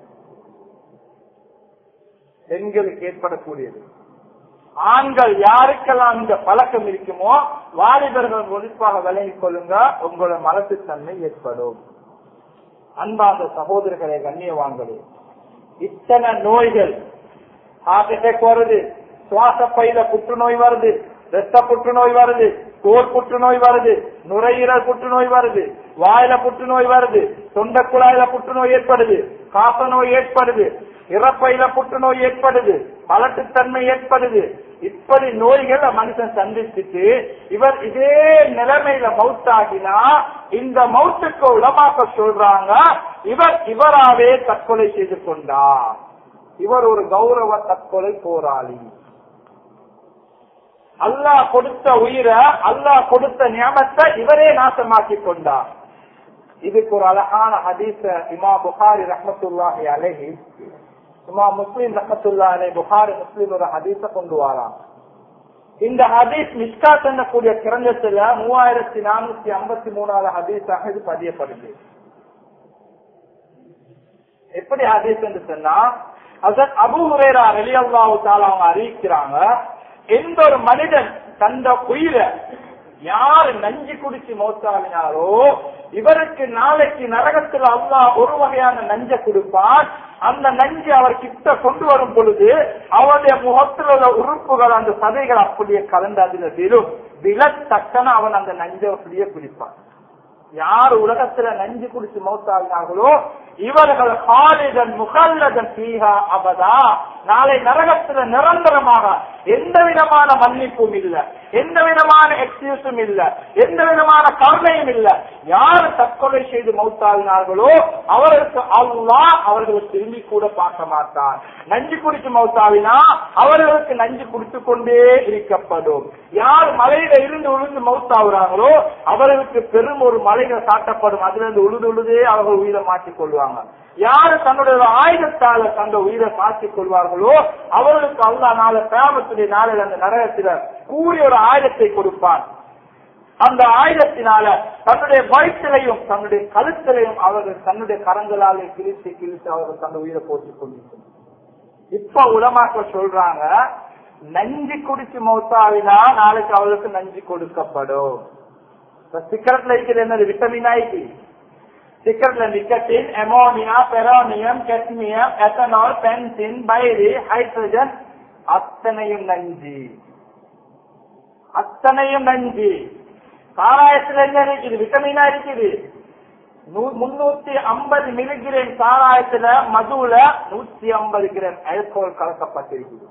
பெண்களுக்கு ஏற்படக்கூடியது ஆண்கள் யாருக்கெல்லாம் இந்த பழக்கம் இருக்குமோ வாலிபர்கள் குறிப்பாக விலகிக் கொள்ளுங்க உங்களோட மலட்டுத்தன்மை ஏற்படும் அன்பார்ந்த சகோதரர்களே கண்ணியவான்களே இத்தனை நோய்கள் ஹார்ட் அட்டாக் வருது சுவாச பையில புற்றுநோய் வருது ரத்த புற்றுநோய் வருது தோல் புற்றுநோய் வருது நுரையீரல் புற்றுநோய் வருது வாயில புற்றுநோய் வருது தொண்ட குழாயில புற்றுநோய் ஏற்படுது காச நோய் ஏற்படுது இறப்பையில புற்றுநோய் ஏற்படுது மலட்டுத்தன்மை ஏற்படுது இப்படி நோய்களை மனுஷன் சந்திச்சுட்டு இவர் இதே நிலைமையில மவுத்தாகினா இந்த மவுத்துக்கு உலமாக்க சொல்றாங்க இவர் இவராவே தற்கொலை செய்து கொண்டார் இவர் ஒரு கௌரவ தற்கொலை போராளி அல்லாஹ் கொடுத்த உயிரை அல்லாஹ் கொடுத்த நியமத்தை இவரே நாசமாக்கி கொண்டார் இதுக்கு ஒரு அழகான ஹதீஸ இமா புகாரி ரஹமத்துல்லாஹி அலைஹி இமா முஸ்லிம் ரஹமத்துல்லா அலை புகாரி முஸ்லிம் ஒரு ஹதீஸ கொண்டு வரான் இந்த ஹதீஸ் மிஸ்காத் என்னக்கூடிய கிரந்தத்துல மூவாயிரத்தி நானூத்தி ஐம்பத்தி மூணாவது ஹதீஸாக இது பதியப்படுது எப்படி ஹதீஸ் என்று சொன்னா அதன் அபு ஹுரேரா வெளியல்லாவு தால அவங்க அறிவிக்கிறாங்க எந்த ஒரு மனிதன் தந்த உயிரை யாரு நஞ்சு குடிச்சு மோத்தாவினாரோ இவருக்கு நாளைக்கு நரகத்தில் அல்லாஹ் ஒரு வகையான நஞ்ச கொடுப்பான் அந்த நஞ்சு அவர் கிட்ட கொண்டு வரும் பொழுது அவருடைய முகத்தில் உள்ள உறுப்புகள் அந்த சதைகள் அப்படியே கலந்து அதுல விழும் விழத்தக்கன அவன் அந்த நஞ்சை அப்படியே குடிப்பான் யார் உலகத்துல நஞ்சு குடிச்சு மௌத்தாகினார்களோ இவர்கள் ஹாலிதன் முகல்லதன் பீகா அபதா நாளை நரகத்துல நிரந்தரமாக எந்த விதமான மன்னிப்பும் இல்ல எந்த விதமான எக்ஸ்கியூஸும் இல்ல எந்த விதமான கருணையும் இல்ல யார் தற்கொலை செய்து மௌத்தாகினார்களோ அவருக்கு அல்லாஹ் அவர்களை திரும்பி கூட பார்க்க மாட்டான் நஞ்சு குடிச்சு மௌத்தாவினா அவர்களுக்கு நஞ்சு குடித்து கொண்டே இருக்கப்படும் யார் மலையில இருந்து உழுந்து மௌத்தாகுறாங்களோ அவர்களுக்கு பெரும் ஒரு மலைகள் காட்டப்படும் அதுல இருந்து உழுது உழுதே அவர்கள் உயிரை மாற்றிக் கொள்வாங்க யாரு தன்னுடைய ஆயுதத்தால தந்த உயிரை மாற்றிக் கொள்வார்களோ அவர்களுக்கு அல்லா நாள கிராமத்துடைய நாளில் அந்த நரகத்தில கூறிய ஒரு ஆயுதத்தை கொடுப்பான் அந்த ஆயுதத்தினால தன்னுடைய வயிற்றிலையும் தன்னுடைய கழுத்திலையும் அவர்கள் தன்னுடைய கரங்களாலே கிழித்து கிழித்து அவர்கள் தன்னுடைய உயிரை போட்டுக் கொண்டிருக்கிறார் இப்ப உலமாக்கள் சொல்றாங்க நஞ்சு குடிச்சு மௌத்தாவினா நாளைக்கு அவளுக்கு நஞ்சு கொடுக்கப்படும் இப்ப சிக்கரட்ல இருக்கிறது என்னது விட்டமின் ஆயிட்டு சிக்கரட்ல nicotine ammonia polonium cadmium ethanol benzene பைரி ஹைட்ரஜன் அத்தனையும் நஞ்சு அத்தனையும் நஞ்சு சாராயத்துல என்ன இருக்குது விட்டமினா இருக்குது நூ- முன்னூத்தி ஐம்பது மில்லிகிராம் சாராயத்துல மதுல நூத்தி ஐம்பது கிராம் ஆல்கோல் கலக்கப்பட்டிருக்குது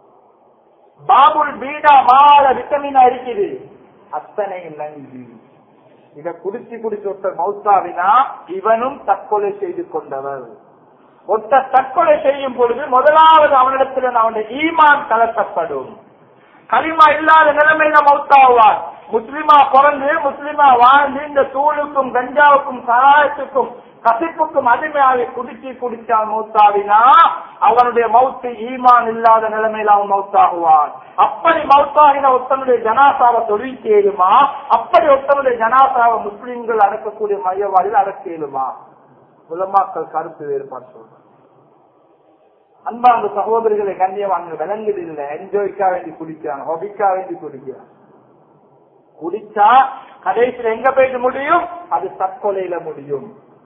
பாபுல் பீடா மால விட்டமினா இருக்குது அத்தனை நஞ்சு இத குடிச்சு குடிச்சு ஒருத்தர் மௌத்தாவினா இவனும் தற்கொலை செய்து கொண்டவர் ஒருத்தர் தற்கொலை செய்யும் பொழுது முதலாவது அவனிடத்தில் அவனுடைய ஈமான் கலக்கப்படும் களிமா இல்லாத நிலைமையில மௌத்தாவார் முஸ்லிமா பிறந்து முஸ்லிமா வாழ்ந்து இந்த தூளுக்கும் கஞ்சாவுக்கும் சராயத்துக்கும் கசிப்புக்கும் அடிமையாகி குடிச்சு குடிச்சான் மௌத்தாவினா அவனுடைய மௌத்து ஈமான் இல்லாத நிலைமையில அவன் மௌத்தாகுவான் அப்படி மௌத்தாகின ஒருத்தனுடைய ஜனாசாவை தொழில் செய்யுமா அப்படி ஒருத்தனுடைய ஜனாசாவை முஸ்லிம்கள் அடக்கக்கூடிய மையவாடியில் அடக்க இயலுமா உலமாக்கள் கருத்து வேறுபாடு சொல்றாங்க அன்பார்ந்த சகோதரிகளை கண்ணியவாங்க விலங்குது இல்ல என்ஜாய்க்கா வேண்டி குடிக்கிறாங்க ஹொபிக்கா வேண்டி குடிக்கிறாங்க குடிச்சா கடைசியில் எங்க போயிட்டு முடியும் அது தற்கொலையில முடியும்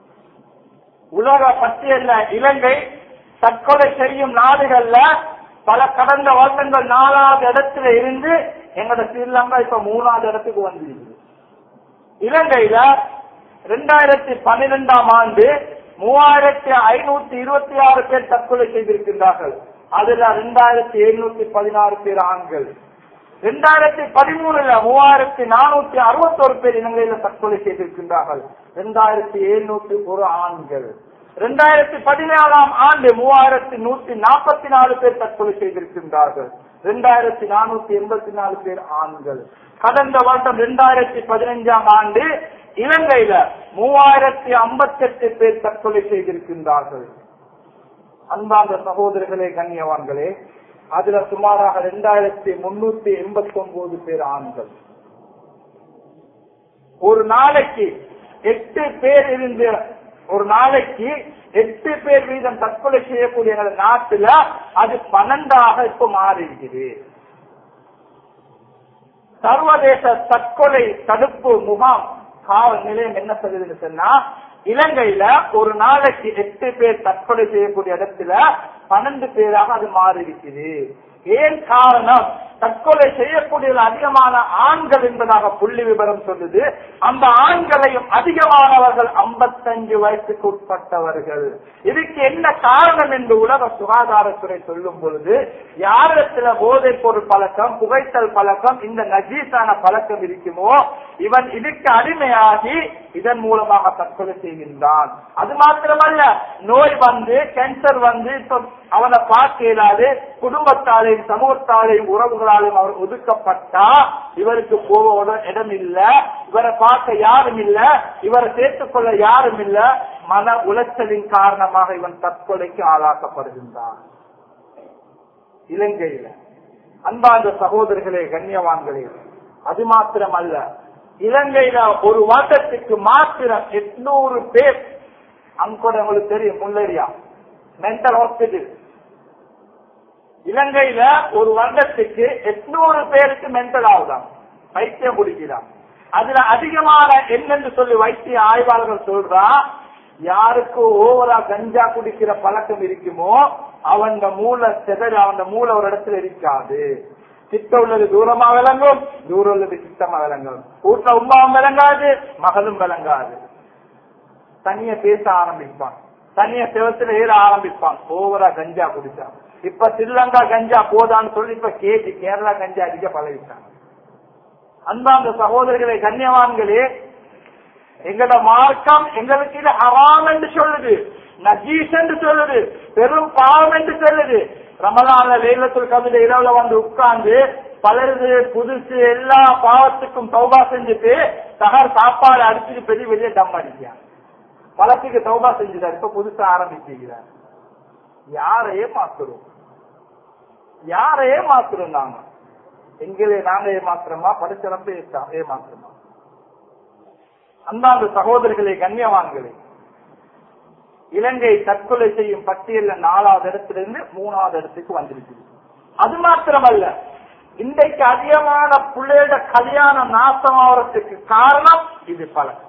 உலக பட்டியல்ல இலங்கை தற்கொலை செய்யும் நாடுகள்ல பல கடந்த வருடங்கள் நாலாவது இடத்துல இருந்து எங்களோட ஸ்ரீலங்கா இப்ப மூணாவது இடத்துக்கு வந்துருக்குது இலங்கையில ரெண்டாயிரத்தி பன்னிரெண்டாம் ஆண்டு மூவாயிரத்தி ஐநூத்தி இருபத்தி ஆறு பேர் தற்கொலை செய்திருக்கின்றார்கள் அதுல ரெண்டாயிரத்தி எழுநூத்தி பதினாறு பேர் ஆண்கள் ரெண்டாயிரத்தி பதிமூணுல மூவாயிரத்தி நானூத்தி அறுபத்தோரு பேர் இலங்கையில தற்கொலை செய்திருக்கின்றார்கள் ரெண்டாயிரத்தி எழுநூத்தி ஒரு ஆண்கள் ரெண்டாயிரத்தி பதினேழாம் ஆண்டு மூவாயிரத்தி நூத்தி நாற்பத்தி நாலு பேர் தற்கொலை செய்திருக்கின்றார்கள் ரெண்டாயிரத்தி நானூத்தி எண்பத்தி நாலு பேர் ஆண்கள் கடந்த வருடம் ரெண்டாயிரத்தி பதினைஞ்சாம் ஆண்டு இலங்கையில மூவாயிரத்தி ஐம்பத்தி எட்டு பேர் தற்கொலை செய்திருக்கின்றார்கள் அன்பார்ந்த சகோதரர்களே கண்ணியவான்களே அதுல சுமாராக ரெண்டாயிரத்தி முன்னூத்தி எண்பத்தி ஒன்பது பேர் ஆண்கள் ஒரு நாளைக்கு எட்டு பேர் இருந்து ஒரு நாளைக்கு எட்டு பேர் வீதம் தற்கொலை செய்யக்கூடிய எங்கள் நாட்டுல அது பன்னெண்டாக இப்ப மாறி இருக்குது சர்வதேச தற்கொலை தடுப்பு முகாம் காவல் நிலையம் என்ன சொல்லுதுன்னு சொன்னா இலங்கையில ஒரு நாளைக்கு எட்டு பேர் தற்கொலை செய்யக்கூடிய இடத்துல பன்னெண்டு பேராக அது மாறி இருக்குது ஏன் காரணம் தற்கொலை செய்யக்கூடிய அதிகமான ஆண்கள் என்பதாக புள்ளி விவரம் சொல்லுது அந்த ஆண்களையும் அதிகமானவர்கள் 55 வயசுக்கு உட்பட்டவர்கள் இதுக்கு என்ன காரணம் என்று உலக சுகாதாரத்துறை சொல்லும் பொழுது யாரிடத்துல போதைப் பொருள் பழக்கம் புகைத்தல் பழக்கம் இந்த நஜீஸான பழக்கம் இருக்குமோ இவன் இதுக்கு அடிமையாகி இதன் மூலமாக தற்கொலை செய்கின்றான் அது மாத்திரமல்ல நோய் வந்து கேன்சர் வந்து இப்ப அவனை பார்க்க இயலாது குடும்பத்தாலையும் சமூகத்தாலையும் உறவுகளாலையும் அவர் ஒதுக்கப்பட்டா இவருக்கு போவோட இடம் இல்ல இவரை பார்க்க யாரும் இல்ல இவரை சேர்த்துக் கொள்ள யாரும் இல்ல மன உளைச்சலின் காரணமாக இவன் தற்கொலைக்கு ஆளாக்கப்படுகின்றான் இலங்கையில அன்பார்ந்த சகோதரர்களே கண்ணியவான்களே அது மாத்திரம் அல்ல இலங்கையில ஒரு வருடத்துக்கு மாத்திரம் எட்நூறு பேர் அங்கோட உங்களுக்கு தெரியும் முள்ளேரியா மென்டல் ஹாஸ்பிட்டல் இலங்கையில ஒரு வருடத்துக்கு எட்நூறு பேருக்கு மென்டல் ஆகுதான் வைத்தியம் குடிக்கிறான் அதுல அதிகமான என்னென்று சொல்லி வைத்திய ஆய்வாளர்கள் சொல்றா யாருக்கு ஓவரா கஞ்சா குடிக்கிற பழக்கம் இருக்குமோ அவன் மூளை செதறி அவன் மூளை ஒரு இடத்துல இருக்காது கிட்ட உள்ளது தூரமா விளங்கும் தூரம் உள்ளது கிட்டமா விளங்கும் வீட்டுல உமாவும் விளங்காது மகளும் விளங்காது தனிய பேச ஆரம்பிப்பான் தனிய செவத்துல ஏற ஆரம்பிப்பான் ஓவரா கஞ்சா குடிச்சான் இப்ப ஸ்ரீலங்கா கஞ்சா போதான்னு சொல்லி இப்ப கேட்டு கேரளா கஞ்சா அடிக்க பழகிட்டான் அன்பாந்த சகோதரர்களே கண்ணியவான்களே எங்கட மார்க்கம் எங்களுக்கு இது ஹராம் என்று சொல்லுது நஜீஸ் என்று சொல்லுது பெரும் பாவம் என்று சொல்லுது ரமலான்ல லைலத்துல் கவிதை இரவுல வந்து உட்கார்ந்து பலருது புதுசு எல்லா பாவத்துக்கும் தௌபா செஞ்சுட்டு தகர் சாப்பாடு அடிச்சுட்டு பெரிய வெளியே டம் அடிக்கிறான் பலத்துக்கு தௌபா செஞ்சுட்டார் இப்ப புதுசா ஆரம்பிச்சுக்கிறார் யாரை ஏமாத்துறோம் யாரை ஏமாத்துறோம் நாங்க எங்களே நாங்க ஏமாத்துறோமா படிச்சவங்க ஏமாத்துறோமா அந்தாண்டு சகோதரர்களே கண்ணியவான்களே இலங்கை தற்கொலை செய்யும் பட்டியல்ல நாலாவது இடத்திலிருந்து மூணாவது இடத்துக்கு வந்திருக்கு அது மாத்திரமல்ல இன்றைக்கு அதிகமான பிள்ளையோட கல்யாணம் நாசமாவதுக்கு காரணம் இது பழக்கம்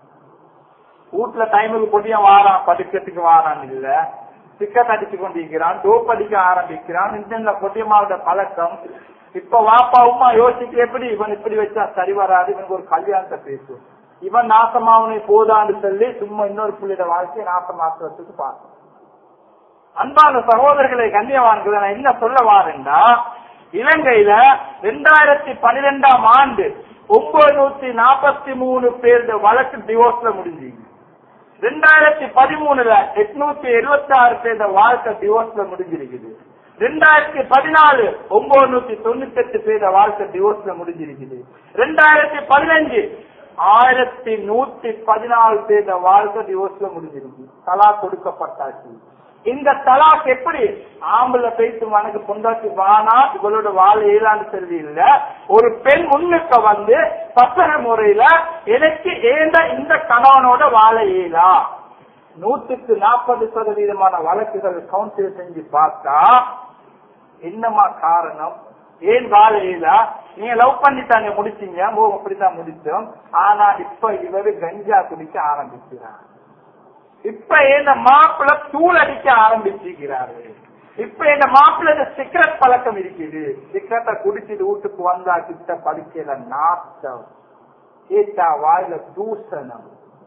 வீட்டுல டைமுக்கு பொடியும் வாரான் படிக்கிறதுக்கு வாரான் இல்ல டிக்கெட் அடிச்சு கொண்டிருக்கிறான் டோப் அடிக்க ஆரம்பிக்கிறான் இந்த பொடியமாவோட பழக்கம் இப்ப வாப்பா உமா யோசிக்க எப்படி இவன் இப்படி வச்சா சரி வராது இவனுக்கு ஒரு கல்யாணத்தை பேசும் இவன் நாசமாவனை போதான்னு சொல்லி சும்மா இன்னொரு பிள்ளையோட வாழ்க்கையை நாசமாக்குறதுக்கு பார்க்கும் அன்பான சகோதரர்களை கண்ணியவான்களை நான் என்ன சொல்ல வாருண்டா இலங்கையில ரெண்டாயிரத்தி பனிரெண்டாம் ஆண்டு ஒன்பது நாற்பத்தி மூணு பேர் வழக்கு டிவோர்ஸ்ல முடிஞ்சீங்க ரெண்டாயிரத்தி பதிமூணுல எட்நூத்தி எழுபத்தி ஆறு பேர் வாழ்க்கை டிவோர்ஸ்ல முடிஞ்சிருக்குது ரெண்டாயிரத்தி பதினாலு ஒன்பது தொண்ணூத்தி எட்டு பேர் வாழ்க்கை டிவோர்ஸ்ல முடிஞ்சிருக்குது ரெண்டாயிரத்தி பதினஞ்சு ஆயிரத்தி நூத்தி பதினாலு பேர் வாழ்க்கை டிவோர்ஸ்ல முடிஞ்சிருக்கு தலா கொடுக்கப்பட்டாச்சு இந்த தலாக் எப்படி ஆம்பளை பேசு மனக்கு பொண்டாட்டி வானா இவளோட வாழ இயலான்னு சொல்லி இல்ல ஒரு பெண் முன்னுக்க வந்து பசக முறையில எனக்கு ஏந்த இந்த கணவனோட வாழ இயலா நூற்றுக்கு நாற்பது சதவீதமான வழக்குகள் கவுன்சில் செஞ்சு பார்த்தா என்னமா காரணம் ஏன் வாழ இயலா நீங்க லவ் பண்ணிட்டாங்க முடிச்சீங்க ஓ அப்படித்தான் முடிச்சோம் ஆனா இப்ப இவரு கஞ்சா குடிக்க ஆரம்பிக்கிறார் இப்ப என்ன மாப்பிள்ள தூள் அடிக்க ஆரம்பிச்சிருக்கிறாரு இப்ப என்ன மாப்பிள்ள சிகரெட் பழக்கம் இருக்குது சிகரெட்டை குடிச்சிட்டு வீட்டுக்கு வந்தா கிட்ட படிக்கல நாட்டம் கேட்டா வாயில தூசணம்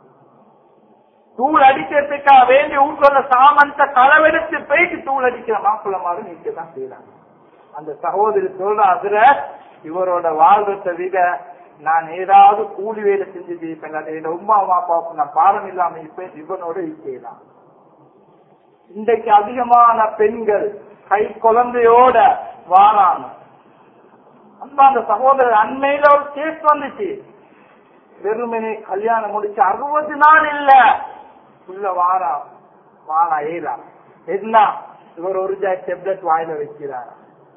தூள் அடிக்கிறதுக்கா வேண்டி வீட்டுல சாமந்த களவெடுத்து போயிட்டு தூள் அடிக்கிற மாப்பிள்ள மாதிரி நீங்க தான் செய்யறாங்க அந்த சகோதரி சொல்ற அதுல இவரோட வாழ்வத்தை விட நான் ஏதாவது கூலி வேலை செஞ்சு ஜெயிப்பேன் என் உமா அம்மா அப்பாவுக்கு நான் பாடம் இல்லாம இருப்பேன் இவனோட இருக்கலாம் இன்றைக்கு அதிகமான பெண்கள் கை குழந்தையோட வாராங்க அந்த சகோதரர் அண்மையில ஒரு கேஸ் வந்துச்சு வெறுமனே கல்யாணம் முடிச்சு அறுபது நாள் இல்ல உள்ள வாரா வாரா ஏலா என்ன இவர் ஒரு ஜாய் டெப்லெட் வாயில வைக்கிறார்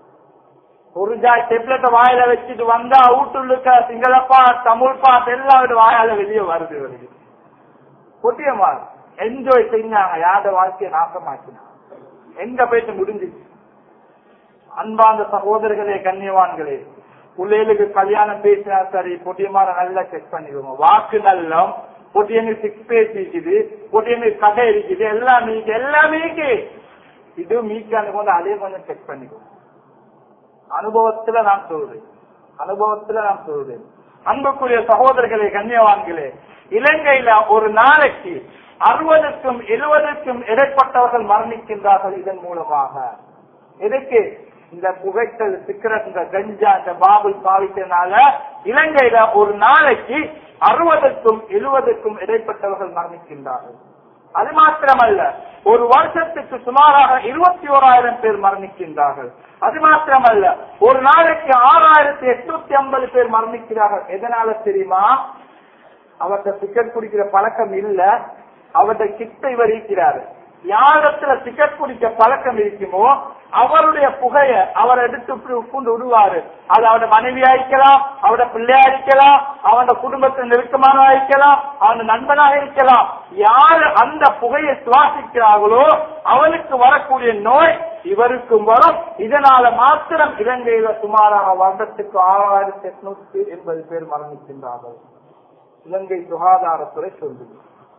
ஒரு ஜாய் டெப்லெட் வாயில வச்சுட்டு வந்தா வீட்டுள்ளுக்க சிங்கள பாட் தமிழ் பாட் எல்லாம் வாயால வெளியே வருது இவருக்கு கொட்டியமா என்ஜாய் செஞ்சாங்க யார வாழ்க்கையை நாசமாக்கினா எங்க போயிட்டு முடிஞ்சிச்சு அன்பாந்த சகோதரர்களே கண்ணியவான்களே பிள்ளைகளுக்கு கல்யாணம் பேசினா சரி பொட்டியமார நல்லா செக் பண்ணிக்கோங்க வாக்கு நல்லம் பொட்டியனு சிக்ஸ் பேஸ் இருக்குது பொட்டியனு கடை இருக்குது எல்லாம் மீக்கு எல்லாமே இது மீக்கானு கொண்டு அதே கொஞ்சம் செக் பண்ணிக்கோங்க அனுபவத்துல நான் சொல்றேன் அனுபவத்துல நான் சொல்றேன் அன்புக்குரிய சகோதரர்களே கண்ணியவான்களே இலங்கையில ஒரு நாளைக்கு அறுபதுக்கும் எழுபதுக்கும் இடைப்பட்டவர்கள் மரணிக்கின்றார்கள் இதன் மூலமாக எதுக்கு இந்த புகைத்தல் சிக்கரட் இந்த கஞ்சா இந்த பாபுல் பாவிக்கிறதுனால இலங்கையில ஒரு நாளைக்கு அறுபதுக்கும் எழுபதுக்கும் இடைப்பட்டவர்கள் மரணிக்கின்றார்கள் அது மாத்திரமல்ல ஒரு வருஷத்துக்கு சுமாராக இருபத்தி ஓராயிரம் பேர் மரணிக்கின்றார்கள் அது மாத்திரமல்ல ஒரு நாளைக்கு ஆறாயிரத்தி எட்நூத்தி ஐம்பது பேர் மரணிக்கிறார்கள் எதனால தெரியுமா அவர்கிட்ட சிக்கெட் குடிக்கிற பழக்கம் இல்ல அவருடைய கிட்ட இவர் இருக்கிறாரு யாரிடத்துல சிக்கெட் குடிக்க பழக்கம் இருக்குமோ அவருடைய புகைய அவர் எடுத்து இப்படி உட்கொண்டு விடுவாரு அது அவட மனைவியா இருக்கலாம் அவட பிள்ளையா இருக்கலாம் அவனோட குடும்பத்தில் நெருக்கமானவா இருக்கலாம் அவன் நண்பனாக இருக்கலாம் யாரு அந்த புகையை சுவாசிக்கிறார்களோ அவனுக்கு வரக்கூடிய நோய் இவருக்கும் வரும் இதனால மாத்திரம் இலங்கையில சுமாராக வருடத்துக்கு ஆறாயிரத்தி எட்நூத்தி எண்பது பேர் மரணிக்கின்றார்கள் இலங்கை சுகாதாரத்துறை சொல்லுது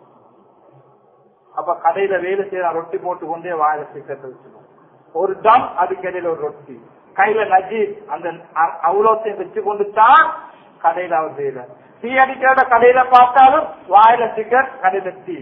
அப்ப கடையில வேலை செய்யற ரொட்டி போட்டு கொண்டே வாயில சிக்கத்தை வச்சுக்கணும் ஒரு டம் அதுக்கடையில ஒரு ரொட்டி கையில நஜி அந்த அ- அவ்வளோத்தையும் வச்சு கொண்டு தான் கடையில அவர் வேலை டீ அடிக்கிறத கடையில பார்த்தாலும் வாயில சிக்கர் கடையில டீ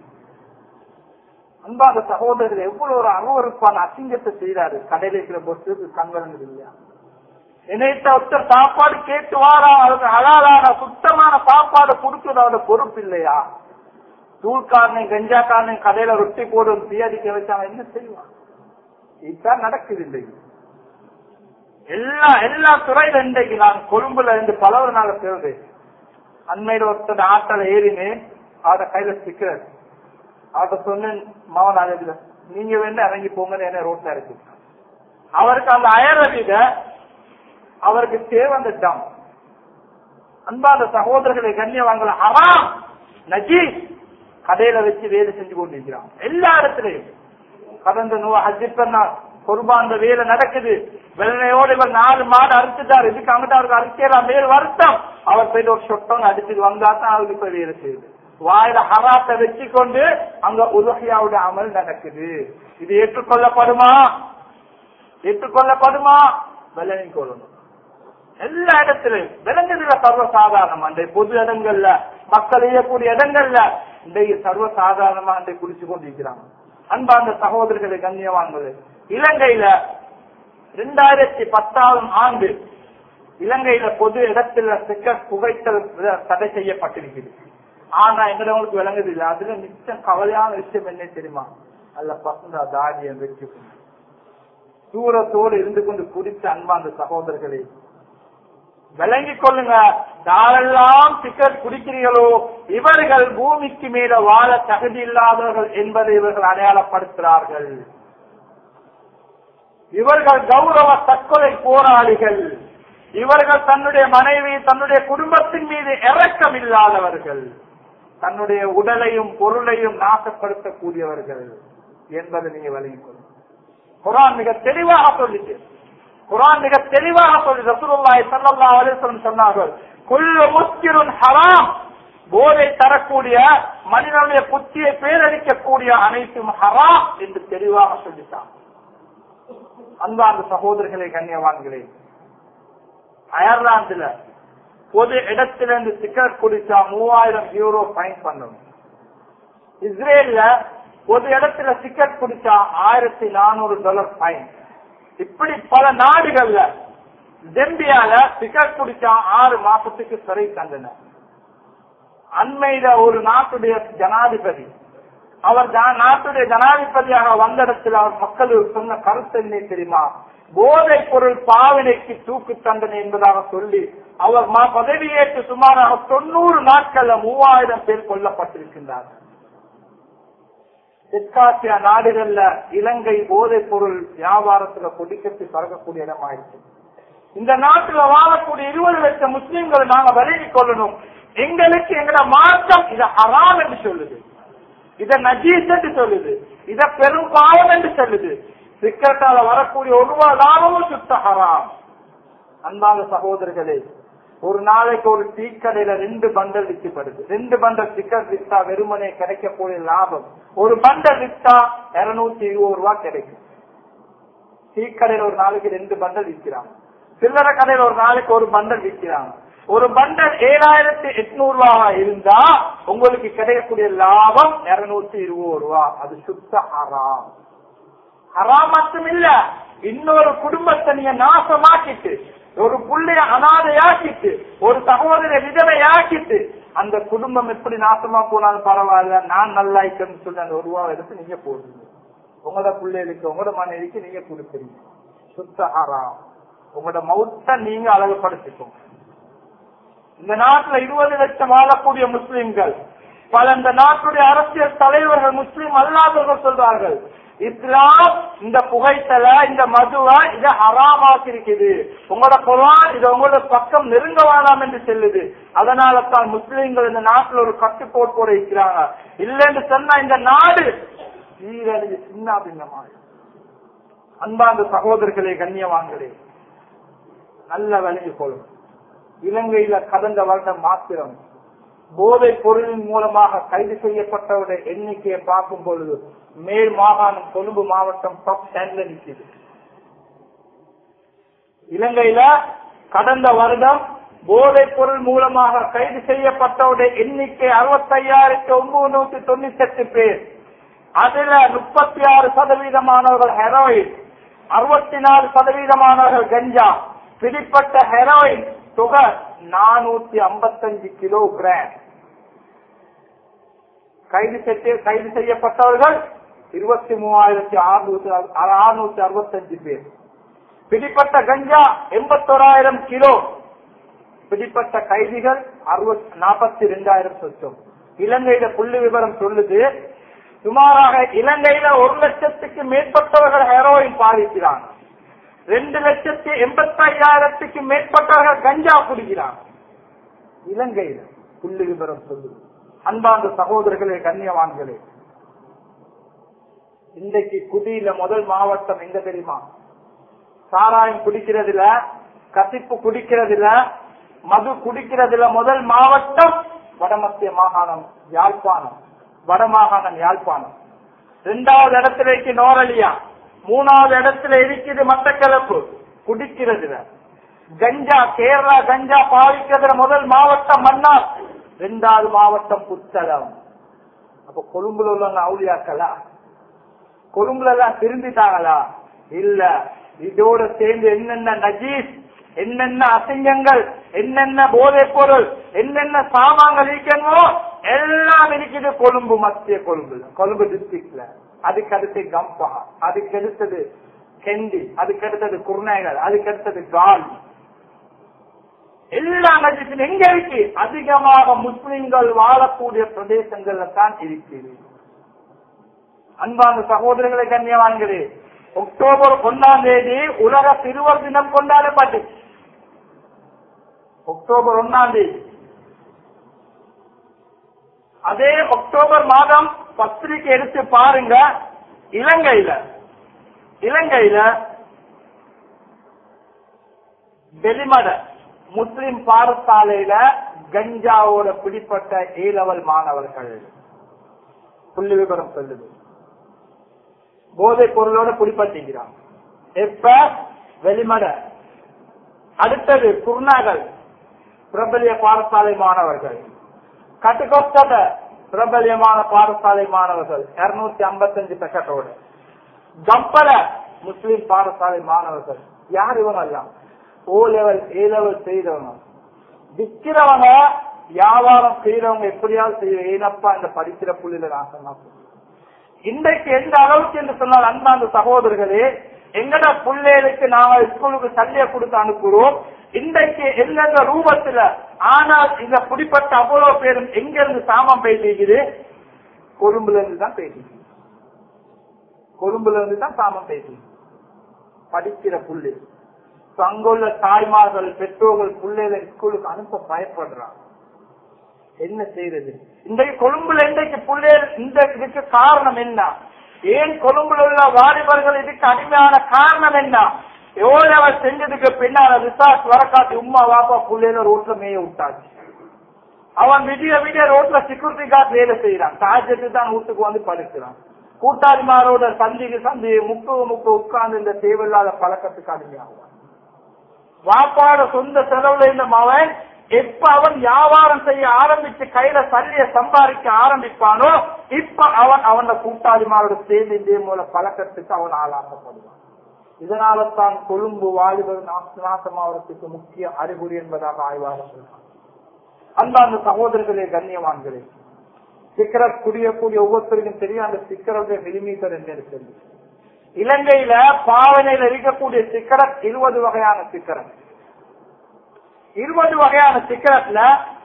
அன்பாக சகோதரர்கள் எவ்வளவு ஒரு அருவருப்பான அசிங்கத்தை செய்யறாரு கடையில இருக்கிற பொறுத்து கண்வரங்கள் இல்லையா நினைத்த ஒருத்தர் சாப்பாடு கேட்டு வாரா அவருக்கு ஹலாலான சுத்தமான சாப்பாடு கொடுக்கிறது அவரோட பொறுப்பு இல்லையா தூள்காரனை கஞ்சாக்காரனை கடையில ரொட்டி போடும் தீயடிக்க வச்சு அவன் என்ன செய்வான் இதுதான் நடக்குது இன்றைக்கு எல்லா எல்லா துறையில இன்றைக்கு நான் கொழும்புல இருந்து பல ஒரு நாள் பேருது அண்மையில ஒருத்தர் ஆட்டல ஏறினேன் அவட கையில ஸ்டிக்கர் அவர்கிட்ட சொன்னேன் மவன் அதுல நீங்க வேண்ட இறங்கி போங்கன்னு என்ன ரோட்ல இருக்கு அவருக்கு அந்த அயரவிட அவருக்கு தேவை அந்த டம் அன்பாத சகோதரர்களை கண்ணியவாங்கல ஹராம் நஜி கடையில வச்சு வேலை செஞ்சு கொண்டிருக்கிறான் எல்லா இடத்துலயும் கடந்த நூ ஹஜிப்பா குர்பான் வேலை நடக்குது வெள்ளையோடு இவர் நாலு மாடு அறுத்துட்டார் இதுக்கு அங்கிட்ட அவருக்கு அறுக்கலாம் மேல் வருத்தம் அவர் போயிட்டு ஒரு சொட்டம் அடிச்சுட்டு வந்தா தான் அவருக்கு இப்ப வேலை செய்யுது வாயில ஹராத்தை வச்சு கொண்டு அங்க உலகியாவுடைய அமல் நடக்குது இது ஏற்றுக்கொள்ளப்படுமா ஏற்றுக்கொள்ளப்படுமா விளங்கி கொள்ளணும் எல்லா இடத்திலும் விலங்குல சர்வசாதாரணமா இந்த பொது இடங்கள்ல மக்கள் செய்யக்கூடிய இடங்கள்ல இன்றைக்கு சர்வசாதாரணமா இன்றை குடிச்சு கொண்டிருக்கிறாங்க அன்பார்ந்த சகோதரர்களை கண்ணியவான்களே இலங்கையில இரண்டாயிரத்தி பத்தாம் ஆண்டு இலங்கையில பொது இடத்துல சிக்கர் புகைத்தல் தடை செய்யப்பட்டிருக்கிறது ஆனா எங்களுக்கு விளங்குது இல்ல அதுல மிச்சம் கவலையான விஷயம் என்ன தெரியுமா அல்ல பசங்க தாடியை வச்சு தூரத்தோடு இருந்து கொண்டு குடித்த அன்பார்ந்த சகோதரர்களே விளங்கிக் கொள்ளுங்க யாரெல்லாம் சிக்கர் குடிக்கிறீர்களோ இவர்கள் பூமிக்கு மேல வாழ தகுதி இல்லாதவர்கள் என்பதை இவர்கள் அடையாளப்படுத்துகிறார்கள் இவர்கள் கௌரவ தற்கொலை போராளிகள் இவர்கள் தன்னுடைய மனைவி தன்னுடைய குடும்பத்தின் மீது இரக்கம் இல்லாதவர்கள் தன்னுடைய உடலையும் பொருளையும் நாசப்படுத்தக்கூடியவர்கள் என்பதை நீங்க விளங்கிக் கொள்ளுங்க குரான் மிக தெளிவாக சொல்லிச்சு குரான் மிக தெளிவாக சொல்லி ரசூலுல்லாஹி ஸல்லல்லாஹு அலைஹி வஸல்லம் சொன்னார்கள் குல்லு முஸ்கிருன் ஹராம் போதை தரக்கூடிய மனிதனுடைய புத்தியை பேரழிக்கக்கூடிய அனைத்தும் ஹராம் என்று தெளிவாக சொல்லிட்டான் அன்பார்ந்த சகோதரர்களே கண்ணியவான்களே அயர்லாந்துல பொது இடத்திலிருந்து சிகரெட் குடிச்சா மூவாயிரம் யூரோ ஃபைன் பண்ணணும் இஸ்ரேல்ல பொது இடத்துல சிகரெட் குடிச்சா ஆயிரத்தி நானூறு டாலர் ஃபைன் இப்படி பல நாடுகள்ல ஜெம்பியால சிகரெட் குடிச்சா ஆறு மாசத்துக்கு சிறை தண்டனை அண்மையில ஒரு நாட்டுடைய ஜனாதிபதி அவர் ஜா- நாட்டுடைய ஜனாதிபதியாக வந்த இடத்துல அவர் மக்கள் சொன்ன கருத்து என்ன தெரியுமா போதைப் பொருள் பாவனைக்கு தூக்கு தண்டனை என்பதாக சொல்லி அவர் ம- பதவியேற்று சுமாராக தொண்ணூறு நாட்கள்ல மூவாயிரம் பேர் கொல்லப்பட்டிருக்கின்றார்கள் தெற்காசியா நாடுகள்ல இலங்கை போதைப் பொருள் வியாபாரத்துல கொடிக்கட்டி பறக்கக்கூடிய இடமாயிடுச்சு இந்த நாட்டுல வாழக்கூடிய இருபது லட்சம் முஸ்லிம்களை நாங்க விலகிக் கொள்ளணும் எங்களுக்கு எங்கட மாற்றம் இத ஹராம் என்று சொல்லுது இத நஜீஸ் என்று சொல்லுது இத பெரும் பாவம் என்று சொல்லுது சிக்கட்டால வரக்கூடிய ஒருவா லாபமும் சுத்த ஹராம் அன்பான சகோதரர்களே ஒரு நாளைக்கு ஒரு டீ கடையில ரெண்டு பண்டல் விற்கப்படுது ரெண்டு பண்டல் சிக்கன் வித்தா வெறுமனே கிடைக்கக்கூடிய லாபம் ஒரு பண்டல் வித்தா இருநூத்தி இருபது ரூபாய் கிடைக்கும் டீ கடையில ஒரு நாளைக்கு ரெண்டு பண்டல் விற்கிறாங்க சில்லறை கடையில ஒரு நாளைக்கு ஒரு பண்டல் விற்கிறாங்க ஒரு பண்டல் ஏழாயிரத்தி எட்நூறு ரூபா இருந்தா உங்களுக்கு கிடைக்கக்கூடிய லாபம் இருநூத்தி இருபது ரூபா அது சுத்த ஹராம் ஹராம் மட்டும் இல்ல இன்னொரு குடும்பத்தை நீங்க நாசமாக்கிட்டு ஒரு புள்ளைய அனாதையாக்கிட்டு ஒரு சகோதர விதவையாக்கிட்டு அந்த குடும்பம் எப்படி நாசமா போனாலும் பரவாயில்ல நான் நல்லா இருக்கேன்னு சொல்லி அந்த ஒரு ரூபா எடுத்து நீங்க போடுறீங்க உங்களோட பிள்ளைகளுக்கு உங்களோட மனைவிக்கு நீங்க கொடுக்குறீங்க சுத்த ஹராம் உங்களோட மௌத்த நீங்க அழகுபடுத்திக்கோங்க இந்த நாட்டுல இருபது லட்சம் வாழக்கூடிய முஸ்லிம்கள் பல இந்த நாட்டுடைய அரசியல் தலைவர்கள் முஸ்லிம் அல்லாதவர்கள் சொல்றார்கள் இஸ்லாம் இந்த புகைத்தல இந்த மதுவை இதை ஹராமாக்கி இருக்குது உங்களோட குரான் இதை உங்களோட பக்கம் நெருங்க வேணாம் என்று சொல்லுது அதனால தான் முஸ்லிம்கள் இந்த நாட்டுல ஒரு கட்டுப்போட்டு போட இருக்கிறாங்க இல்லைன்னு சொன்னா இந்த நாடு சீரழிஞ்சு சின்ன பின்னமாக அன்பார்ந்த சகோதரர்களே கண்ணியவான்களே நல்ல விலகி கொள்ளும் இலங்கையில கடந்த வருடம் மாத்திரம் போதை பொருளின் மூலமாக கைது செய்யப்பட்டவருடைய எண்ணிக்கையை பார்க்கும் பொழுது மேல் மாகாணம் கொழும்பு மாவட்டம் டாப் டென்ல நிற்குது இலங்கையில கடந்த வருடம் போதை பொருள் மூலமாக கைது செய்யப்பட்டவருடைய எண்ணிக்கை அறுபத்தையாயிரத்தி ஒன்பது நூத்தி தொண்ணூத்தி எட்டு பேர் அதுல முப்பத்தி ஆறு சதவீதமானவர்கள் ஹெரோயின் அறுபத்தி நாலு சதவீதமானவர்கள் கஞ்சா பிடிப்பட்ட ஹெரோயின் தொகை நானூத்தி ஐம்பத்தஞ்சு கிலோகிராம் கைது செய்ய கைது செய்யப்பட்டவர்கள் இருபத்தி மூவாயிரத்தி அறுநூத்தி அறுநூத்தி அறுபத்தஞ்சு பேர் பிடிப்பட்ட கஞ்சா எண்பத்தோராயிரம் கிலோ பிடிப்பட்ட கைதிகள் அறுபத்தி நாற்பத்தி ரெண்டாயிரம் சொச்சம் இலங்கையில புள்ளி விவரம் சொல்லுது சுமாராக இலங்கையில ஒரு லட்சத்துக்கு மேற்பட்டவர்கள் ஹெரோயின் பாதிக்கிறாங்க ரெண்டு லட்சத்தி எண்பத்தி ஐயாயிரத்துக்கு மேற்பட்டவர்கள் கஞ்சா குடிக்கிறாங்க இலங்கையில புள்ளி விவரம் சொல்லுது அன்பார்ந்த சகோதரர்களே கண்ணியவான்களே இன்றைக்கு குடியில முதல் மாவட்டம் எங்க தெரியுமா சாராயம் குடிக்கிறதுல கசிப்பு குடிக்கிறதுல மது குடிக்கிறதுல முதல் மாவட்டம் வடமத்திய மாகாணம் யாழ்ப்பாணம் வடமாகாணம் யாழ்ப்பாணம் இரண்டாவது இடத்துல இருக்கு நோரலியா மூணாவது இடத்துல இருக்குது மட்டக்களப்பு குடிக்கிறதுல கஞ்சா கேரளா கஞ்சா பாவிக்கிறதுல முதல் மாவட்டம் மன்னார் இரண்டாவது மாவட்டம் புத்தளம் அப்ப கொழும்புல உள்ளவங்க அவுளியாக்களா கொழும்புல எல்லாம் திரும்பிட்டாங்களா இல்ல இதோட சேர்ந்து என்னென்ன நஜீஸ் என்னென்ன அசிங்கங்கள் என்னென்ன போதைப் பொருள் என்னென்ன சாமான்கள் இருக்கணுமோ எல்லாம் இருக்குது கொழும்பு மத்திய கொழும்பு கொழும்பு டிஸ்ட்ரிக்ட்ல அதுக்கு அடுத்து கம்பா அதுக்கு அடுத்தது கெண்டி அதுக்கு அடுத்தது குர்நாயகர் அதுக்கு அடுத்தது கால் எல்லா நஜீஸும் எங்க இருக்கு அதிகமாக முஸ்லிம்கள் வாழக்கூடிய பிரதேசங்கள்ல தான் இருக்குது அன்பான சகோதரர்களை கண்ணியவான்களே அக்டோபர் ஒன்னாம் தேதி உலக சிறுவர் தினம் கொண்டாடப்பட்டு அக்டோபர் ஒன்னாம் தேதி அதே அக்டோபர் மாதம் பத்திரிகை எடுத்து பாருங்க இலங்கையில இலங்கையில வெளிமட முஸ்லிம் பாடசாலையில கஞ்சாவோட பிடிப்பட்ட ஏ லெவல் மாணவர்கள் புள்ளி விவரம் சொல்லுது போதை பொருளோட பிடிப்பட்டிருக்கிறான் எப்ப வெளிமட அடுத்தது குர்நாகல் பிரபலிய பாடசாலை மாணவர்கள் கட்டுக்கொத்தத பிரபலியமான பாடசாலை மாணவர்கள் இருநூத்தி ஐம்பத்தஞ்சு பெக்கத்தோடு கம்பல முஸ்லிம் பாடசாலை மாணவர்கள் யார் இவங்க எல்லாம் ஓ லெவல் ஏ லெவல் செய்தவங்க விற்கிறவங்க வியாபாரம் செய்யறவங்க எப்படியாவது செய்ய ஏனப்பா இந்த படிக்கிற புள்ளில நாசமா இன்றைக்கு எந்த அளவுக்கு என்று சொன்னால் அன்பாந்த சகோதரர்களே எங்கட பிள்ளைகளுக்கு நாங்க ஸ்கூலுக்கு சல்லிய கொடுத்து அனுப்புறோம் இன்றைக்கு எந்தெந்த ரூபத்துல ஆனால் இந்த குடிப்பட்ட அவ்வளவு பேரும் எங்க இருந்து சாமம் பேசிக்குது கொழும்புல இருந்து தான் பேசிக்குது கொழும்புல இருந்து தான் சாமம் பேசிக்குது படிக்கிற புள்ளி அங்குள்ள தாய்மார்கள் பெற்றோர்கள் பிள்ளைகளை ஸ்கூலுக்கு அனுப்ப பயப்படுறாங்க என்ன செய்யறது இன்றைக்கு கொழும்புல இன்றைக்கு பிள்ளைகள் இந்த இதுக்கு காரணம் என்ன ஏன் கொழும்புல உள்ள வாலிபர்கள் இதுக்கு அடிமையான காரணம் என்ன எவ்வளவு அவர் செஞ்சதுக்கு பின்னால ரிசார்ட் வரக்காட்டி உமா வாப்பா புள்ளையில ரோட்ல மேய விட்டாச்சு அவன் விடிய விடிய ரோட்ல செக்யூரிட்டி கார்டு வேலை செய்யறான் தாஜத்து தான் வீட்டுக்கு வந்து படுக்கிறான் கூட்டாளிமாரோட சந்திக்கு சந்தி முக்கு முக்கு உட்கார்ந்து இந்த தேவையில்லாத பழக்கத்துக்கு அடிமையாகுவான் வாப்பாட சொந்த செலவுல இந்த மவன் எப்ப அவன் வியாபாரம் செய்ய ஆரம்பிச்சு கையில சல்லிய சம்பாதிக்க ஆரம்பிப்பானோ இப்ப அவன் அவன கூட்டாளிமாரோட சேர்ந்து இதே மூல பழக்கத்துக்கு அவன் ஆளாக்கப்படுவான் இதனால தான் கொழும்பு வாலிபர் நாச- நாசமாவதற்கு முக்கிய அறிகுறி என்பதாக ஆய்வாளர் சொல்றார் அந்தாந்த சகோதரர்களே கண்ணியவான்களே சிக்கரத் குடியக்கூடிய ஒவ்வொருத்தருக்கும் தெரியும் அந்த சிக்கரத்துடைய மில்லிமீட்டர் என்ன இருக்குது இலங்கையில பாவனையில் இருக்கக்கூடிய சிக்கரத் இருபது வகையான சிக்கரத் இருபது வகையான சிக்கரத்துல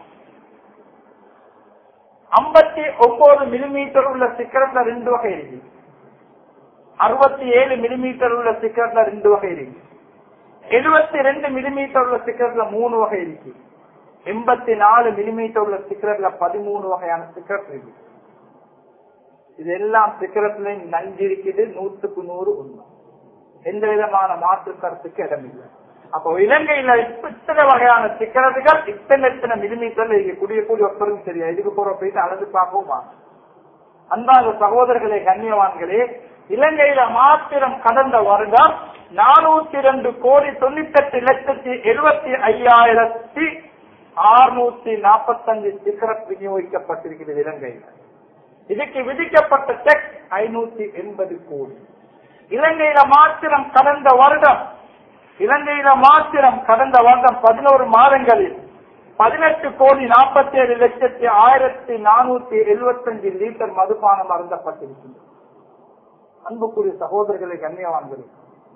ஐம்பத்தி ஒன்பது மில்லிமீட்டர் உள்ள சிக்கரத்துல ரெண்டு வகை இருக்கு அறுபத்தி ஏழு மில்லிமீட்டர் உள்ள சிக்கரத்துல ரெண்டு வகை இருக்கு எழுபத்தி ரெண்டு மில்லிமீட்டர் உள்ள சிக்கரத்துல மூணு வகை இருக்கு எண்பத்தி நாலு மில்லிமீட்டர் உள்ள சிக்கரத்துல பதிமூணு வகையான சிக்கரட் இருக்கு இதெல்லாம் சிக்கரத்திலையும் நஞ்சு இருக்குது நூற்றுக்கு நூறு உண்மை எந்த விதமான மாற்று கருத்துக்கு இடமில்லை அப்போ இலங்கையில இப்ப இத்தனை வகையான சிக்கரத்துகள் இத்தனை இத்தனை மில்லிமீட்டர்ல இங்க குடியக்கூடிய ஒருத்தருக்கும் தெரியாது இதுக்கு போற போயிட்டு அளந்து பார்க்கவும் மாட்டோம். அன்பான சகோதரர்களே கண்ணியவான்களே இலங்கையில மாத்திரம் கடந்த வருடம் நானூத்தி ரெண்டு கோடி தொண்ணூத்தி லட்சத்தி எழுபத்தி ஐயாயிரத்தி அறுநூத்தி நாற்பத்தஞ்சு சிகரெட் விநியோகிக்கப்பட்டிருக்கிறது இலங்கையில இதுக்கு விதிக்கப்பட்ட டெக்ஸ் ஐநூத்தி எண்பது கோடி இலங்கையில மாத்திரம் கடந்த வருடம் இலங்கையில மாத்திரம் கடந்த வருடம் பதினோரு மாதங்களில் பதினெட்டு கோடி நாற்பத்தி ஏழு லட்சத்தி ஆயிரத்தி நானூத்தி எழுபத்தஞ்சு லிட்டர் மதுபானம் அருந்தப்பட்டிருக்கின்றது அன்புக்குரிய சகோதரர்களை கண்ணியவான்களே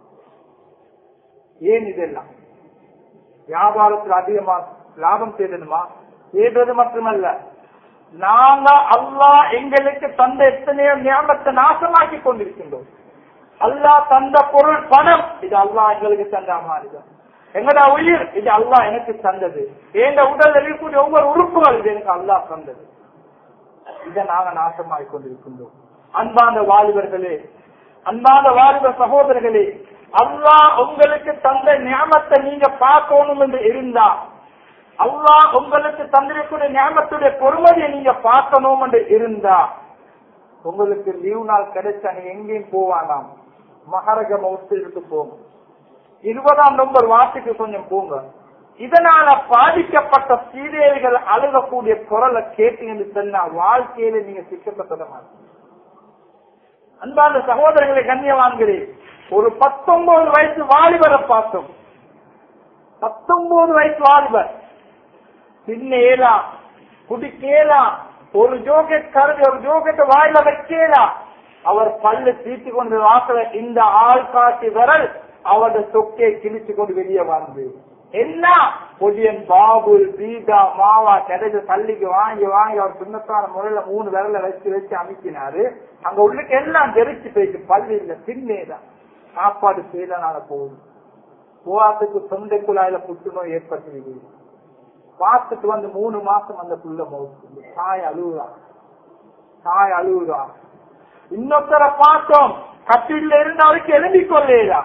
ஏன் இதெல்லாம் வியாபாரத்தில் அதிகமா லாபம் செய்யணுமா செய்வது மட்டுமல்ல நாங்க அல்லாஹ் எங்களுக்கு தந்த எத்தனையோ ஞாபகத்தை நாசமாக்கி கொண்டிருக்கின்றோம் அல்லாஹ் தந்த பொருள் பணம் இது அல்லாஹ் எங்களுக்கு தந்த அமானிதம் எங்கட உயிர் இது அல்லாஹ் எனக்கு தந்தது எங்க உடல் இருக்கக்கூடிய ஒவ்வொரு உறுப்புகள் இது எனக்கு அல்லாஹ் தந்தது இதை நாங்க நாசமாகிக் கொண்டிருக்கின்றோம் அன்பான வாலிபர்களே அன்பான வாலிப சகோதரர்களே அல்லாஹ் உங்களுக்கு தந்த ஞாபகத்தை நீங்க பார்க்கணும் என்று இருந்தா அல்லாஹ் உங்களுக்கு தந்திருக்கூடிய ஞாபகத்துடைய பொறுமதியை நீங்க பார்க்கணும் என்று இருந்தா உங்களுக்கு லீவ் நாள் கிடைச்சா நீ எங்கேயும் போவானாம் மகரக மௌத்திற்கு போங்க இருபதாம் நம்பர் வாட்டுக்கு கொஞ்சம் போங்க இதனால பாதிக்கப்பட்ட சீதைகள் அழுகக்கூடிய குரலை கேட்டீங்கன்னு சொன்னா வாழ்க்கையில நீங்க சிக்கப்பட மாட்டீங்க அன்பான சகோதரர்களை கண்ணியவான்களே ஒரு பத்தொன்பது வயசு வாலிபரை பார்த்தோம் பத்தொன்பது வயசு வாலிபர் தின்னேலாம் குடிக்கலாம் ஒரு ஜோக்கெட் கருதி ஒரு ஜோக்கெட் வாயில வைக்கலாம் அவர் பல்லு தீட்டி கொண்டு வாசல இந்த ஆள் காட்டி விரல் அவரது தொக்கையை கிழிச்சு கொண்டு வெளியே வந்து என்ன பொடியன் பாபுல் பீடா மாவா கிடைச்ச தள்ளிக்கு வாங்கி வாங்கி அவர் பின்னத்தான முறையில மூணு விரல வச்சு வச்சு அமைக்கினாரு அங்க உள்ளுக்கு எல்லாம் தெரிச்சு போயிட்டு பல்லு இல்ல தின்னேதான் சாப்பாடு செய்யலனால போகுது போவாத்துக்கு சொந்த குழாயில புற்றுநோய் ஏற்பட்டிருக்கிறது பார்த்துட்டு வந்து மூணு மாசம் அந்த புள்ள மௌத்து தாய் அழுகுறா தாய் அழுகுறா இன்னொருத்தரை பார்த்தோம் கட்டில இருந்து அவருக்கு எழுதி கொள்ளேடா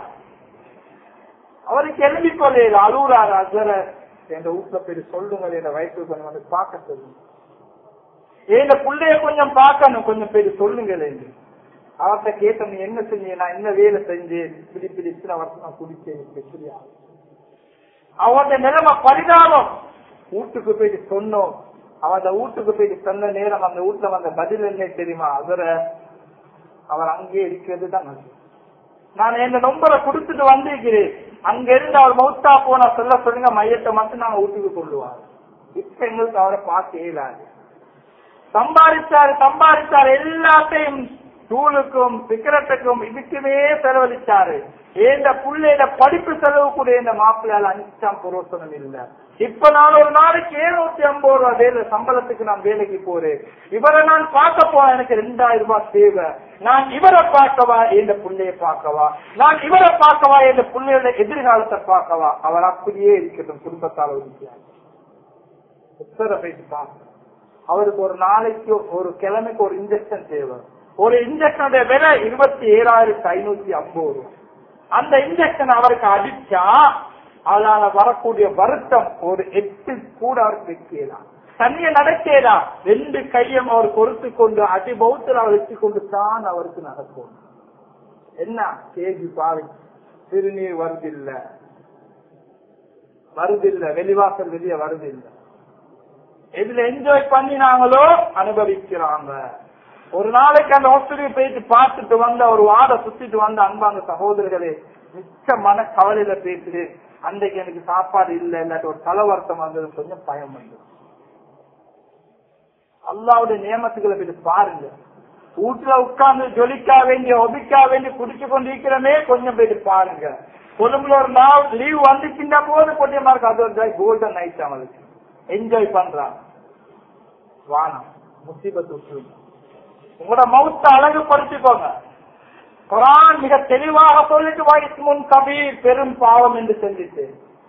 அவருக்கு எழுதி கொள்ளேடா அழுகுறாரு அசர எங்க வீட்டுல போய் சொல்லுங்க என் வயிற்று கொஞ்சம் வந்து பார்க்க சொல்லுங்க எங்க பிள்ளைய கொஞ்சம் பார்க்கணும் கொஞ்சம் பேர் சொல்லுங்கள் என்று அவர்கிட்ட கேட்ட நீ என்ன செஞ்சீங்க நான் என்ன வேலை செஞ்சேன் இப்படி இப்படி இத்தனை வருஷம் நான் குடிச்சேன் இப்படி இப்படியா அவருடைய நிலைமை பரிதாபம் வீட்டுக்கு போயிட்டு சொன்னோம் அவன் அந்த வீட்டுக்கு போயிட்டு சொன்ன நேரம் அந்த வீட்டுல வந்த பதில் என்ன தெரியுமா அவர அவர் அங்கே இருக்கிறது தான் நல்லது. நான் என்ன நம்பரை கொடுத்துட்டு வந்திருக்கிறேன் அங்க இருந்து அவர் மௌத்தா போனா சொல்ல சொல்லுங்க மையத்தை மட்டும் நாங்க வீட்டுக்கு கொள்ளுவார் இப்ப எங்களுக்கு அவரை பார்க்க இயலாது சம்பாதிச்சாரு சம்பாதிச்சாரு எல்லாத்தையும் தூளுக்கும் சிகரெட்டுக்கும் இதுக்குமே செலவழிச்சாரு ஏந்த புள்ளையில படிப்பு செலவு கூட இந்த மாப்பிள்ளையால அஞ்சாம் புரோசனம் இல்ல இப்ப நான் ஒரு நாளைக்கு ஏழுநூத்தி ஐம்பது ரூபாய் வேலை சம்பளத்துக்கு நான் வேலைக்கு போறேன் இவரை நான் பார்க்க போனா எனக்கு ரெண்டாயிரம் ரூபாய் தேவை நான் இவரை பார்க்கவா எந்த புள்ளைய பார்க்கவா நான் இவரை பார்க்கவா எந்த புள்ளையோட எதிர்காலத்தை பார்க்கவா அவர் அப்படியே இருக்கட்டும் குடும்பத்தால் ஒதுக்கியார் உத்தர போயிட்டு பார்க்க அவருக்கு ஒரு நாளைக்கு ஒரு கிழமைக்கு ஒரு இன்ஜெக்ஷன் தேவை ஒரு இன்ஜெக்ஷனுடைய விலை இருபத்தி ஏழாயிரத்தி ஐநூத்தி ஐம்பது ரூபாய் அந்த இன்ஜெக்ஷன் அவருக்கு அடிச்சா அதனால வரக்கூடிய வருத்தம் ஒரு எட்டு கூட அவருக்கு வைக்கலாம் தண்ணிய நடக்கேதா ரெண்டு கையும் அவர் பொறுத்து கொண்டு அதிபௌத்தில் அவர் வச்சு கொண்டு தான் அவருக்கு நடக்கும் என்ன கேள்வி பாரு சிறுநீர் வருதில்ல வருதில்ல வெளிவாசல் வெளியே வருதில்ல எதுல என்ஜாய் பண்ணினாங்களோ அனுபவிக்கிறாங்க ஒரு நாளைக்கு அந்த ஹாஸ்பிட்டல் போயிட்டு பார்த்துட்டு வந்து ஒரு வாட சுத்திட்டு வந்து அன்பாங்க சகோதரர்களே மிச்ச மன கவலையில பேசுது அன்றைக்கு எனக்கு சாப்பாடு இல்ல இல்லாட்டி ஒரு தலவர்த்தம் வந்தது கொஞ்சம் பயம் வந்தது அல்லாவுடைய நியமத்துக்களை போயிட்டு பாருங்க வீட்டுல உட்கார்ந்து ஜொலிக்கா வேண்டிய ஒபிக்கா வேண்டி குடிச்சு கொண்டு இருக்கிறமே கொஞ்சம் போயிட்டு பாருங்க கொழும்புல ஒரு நாள் லீவ் வந்துச்சுன்னா போது பொட்டியமா இருக்கு அது ஒரு கோல்டன் நைட் அவளுக்கு என்ஜாய் பண்றான் வானம் முசீபத்து விட்டுருங்க உங்களோட மவுத்த அழகுபடுத்திக்கோங்க குரான் மிக தெளிவாக சொல்லிட்டு வயசு முன் கபீர் பெரும் பாவம் என்று சொல்லிட்டு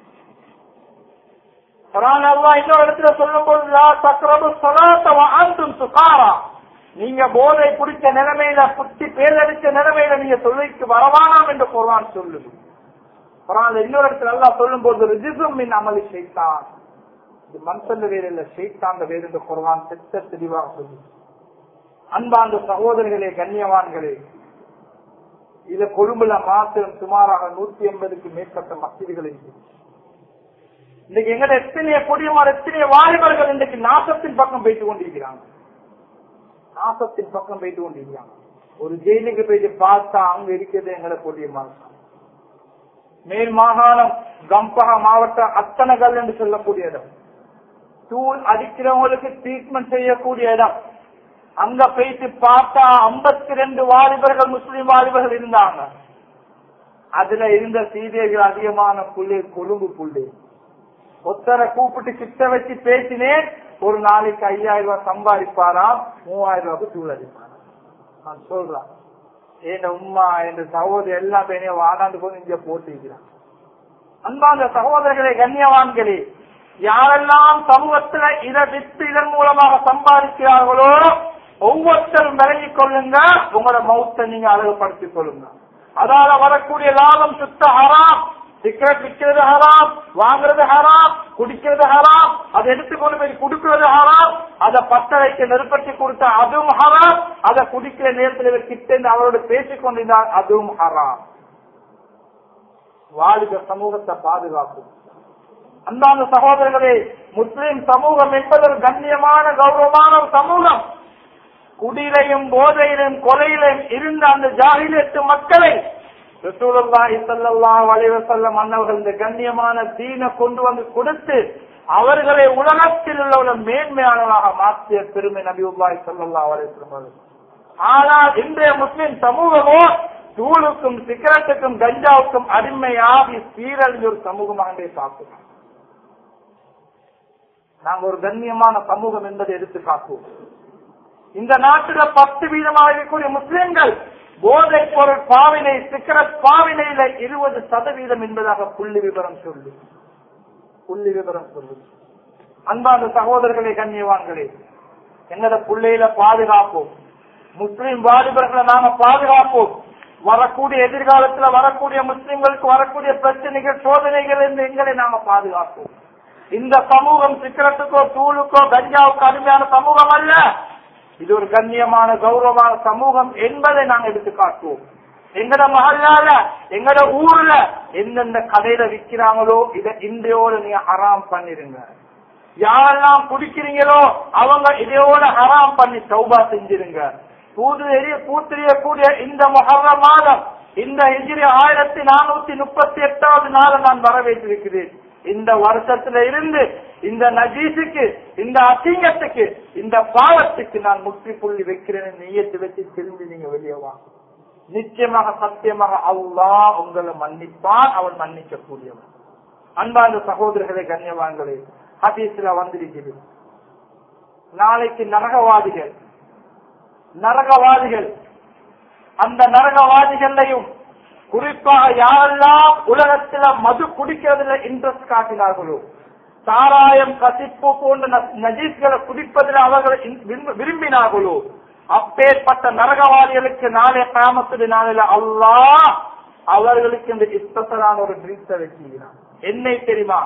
குரான் அல்லா இன்னொரு இடத்துல சொல்லும் போது சக்கரபு சொலாத்தம் சுகாரா நீங்க போதை பிடிச்ச நிலைமையில புத்தி பேரடிச்ச நிலைமையில நீங்க சொல்லிக்கு வரவானாம் என்று குரான் சொல்லுது குரான் இன்னொரு இடத்துல அல்லா சொல்லும் போது ரிஜிசும் மின் அமளி செய்தான் இது மனுஷன் வேறு இல்ல செய்தாந்த வேறு என்று குரான் செத்த தெளிவாக சொல்லு அன்பாந்த சகோதரர்களே கண்ணியவான்களே இத கொழும்புல மாத்திரம் சுமாராக நூத்தி எண்பதுக்கு மேற்பட்ட மசிதிகள் இருக்கு இன்னைக்கு எங்கட எத்தனைய கொடியமார் எத்தனைய வாலிபர்கள் இன்றைக்கு நாசத்தின் பக்கம் போயிட்டு கொண்டிருக்கிறாங்க நாசத்தின் பக்கம் போயிட்டு கொண்டிருக்கிறாங்க ஒரு ஜெயிலுக்கு போயிட்டு பார்த்தா அங்க இருக்கிறது எங்கட கொடியமார் மேல் மாகாணம் கம்பகா மாவட்டம் அத்தனகல் என்று சொல்லக்கூடிய இடம் தூள் அடிக்கிறவங்களுக்கு ட்ரீட்மெண்ட் செய்யக்கூடிய இடம் அங்க போயிட்டு பார்த்தா ஐம்பத்தி ரெண்டு வாலிபர்கள் முஸ்லிம் வாலிபர்கள் இருந்தாங்க அதுல இருந்த சீதைகள் அதிகமான புள்ளி கொழும்பு புள்ளி ஒத்தரை கூப்பிட்டு கிட்ட வச்சு பேசினேன் ஒரு நாளைக்கு ஐயாயிரம் ரூபாய் சம்பாதிப்பாராம் மூவாயிரம் ரூபாய்க்கு தூள் அடிப்பாராம் நான் சொல்றேன் என் உமா என் சகோதரி எல்லாம் பேனையும் வாடாண்டு போது இங்க போட்டிருக்கிறான் அன்பாந்த சகோதரர்களே கண்ணியவான்களே யாரெல்லாம் சமூகத்துல இதை வித்து இதன் மூலமாக சம்பாதிக்கிறார்களோ ஒவ்வொருத்தரும் விலகிக் கொள்ளுங்க உங்களோட மௌத்தை நீங்க அழகுபடுத்திக் கொள்ளுங்க அதால வரக்கூடிய லாபம் சுத்த ஹராம் சிகரெட் விற்கிறது ஹராம் வாங்குறது ஹராம் குடிக்கிறது ஹராம் அதை எடுத்துக்கொண்டு போய் குடுக்கிறது ஹராம் அதை பத்த வைக்க நெருப்பட்டி கொடுத்தா அதுவும் ஹராம் அதை குடிக்கிற நேரத்தில் கிட்ட அவரோட பேசிக் கொண்டிருந்தால் அதுவும் ஹராம் வாலிப சமூகத்தை பாதுகாக்கும் அந்தாந்த சகோதரர்களே முஸ்லிம் சமூகம் என்பது ஒரு கண்ணியமான கௌரவமான ஒரு சமூகம் குடியிலையும் போதையிலும் கொலையிலும் இருந்த அந்த ஜாகிலியத்து மக்களை ரசூலுல்லாஹி ஸல்லல்லாஹு அலைஹி வஸல்லம் அன்னவர்கள் இந்த கண்ணியமான தீனை கொண்டு வந்து கொடுத்து அவர்களை உலகத்தில் உள்ள மேன்மையானவராக மாற்றிய பெருமை நபியுல்லாஹி ஸல்லல்லாஹு அலைஹி வஸல்லம் ஆனால் இன்றைய முஸ்லிம் சமூகமோ தூளுக்கும் சிகரெட்டுக்கும் கஞ்சாவுக்கும் அடிமையாகி சீரழிஞ்ச ஒரு சமூகமாக பார்க்கிறோம் நாங்க ஒரு கண்ணியமான சமூகம் என்பதை எடுத்து காட்டுவோம் இந்த நாட்டில பத்து வீதமாக இருக்கக்கூடிய முஸ்லிம்கள் போதை பொருள் பாவினை சிக்கரத் பாவினையில இருபது சதவீதம் என்பதாக புள்ளி விவரம் சொல்லு புள்ளி விவரம் சொல்லு அன்பான சகோதரர்களே கண்ணியவான்களே என்னோட பிள்ளையில பாதுகாப்போம் முஸ்லிம் வாலிபர்களை நாம பாதுகாப்போம் வரக்கூடிய எதிர்காலத்துல வரக்கூடிய முஸ்லிம்களுக்கு வரக்கூடிய பிரச்சனைகள் சோதனைகள் இருந்து எங்களை நாம பாதுகாப்போம் இந்த சமூகம் சிக்கரத்துக்கோ தூளுக்கோ கஞ்சாவுக்கோ அருமையான சமூகம் அல்ல இது ஒரு கண்ணியமான கௌரவமான சமூகம் என்பதை நாங்க எடுத்து காட்டுவோம் எங்கட மகளால எங்கட ஊர்ல எந்தெந்த கடையில விற்கிறாங்களோ இதை இன்றையோட நீங்க ஹராம் பண்ணிருங்க யாரெல்லாம் குடிக்கிறீங்களோ அவங்க இதையோட ஹராம் பண்ணி சௌபா செஞ்சிருங்க பூது எரிய பூத்திரியக்கூடிய இந்த மொஹர்ர மாதம் இந்த ஹிஜ்ரி ஆயிரத்தி நானூத்தி முப்பத்தி எட்டாவது நாள் நான் வரவேற்றிருக்கிறேன் இந்த வருஷத்துல இருந்து இந்த நஜீசுக்கு இந்த அசிங்கத்துக்கு இந்த பாவத்துக்கு நான் முற்றுப்புள்ளி வைக்கிறேன் நீயத்து வச்சு திரும்பி நீங்க வெளியே வா நிச்சயமாக சத்தியமாக அல்லாஹ் உங்களை மன்னிப்பான் அவன் மன்னிக்க கூடியவன் அன்பார்ந்த சகோதரர்களே கண்ணியவான்களே ஹதீஸ்ல வந்திருக்கிறது நாளைக்கு நரகவாதிகள் நரகவாதிகள் அந்த நரகவாதிகளையும் குறிப்பாக யாரெல்லாம் உலகத்துல மது குடிக்கிறதுல இன்ட்ரெஸ்ட் காட்டினார்களோ சாராயம் கசிப்பு போன்ற ந- நஜீஸ்களை குடிப்பதில் அவர்கள் இன்- விரும்ப- விரும்பினார்களோ அப்பேற்பட்ட நரகவாதிகளுக்கு நாளை காமத்துடைய நாளில அல்லாஹ் அவர்களுக்கு இந்த இஸ்பெஷலான ஒரு ட்ரிங்க்ஸை வச்சுக்கிறான் என்னை தெரியுமா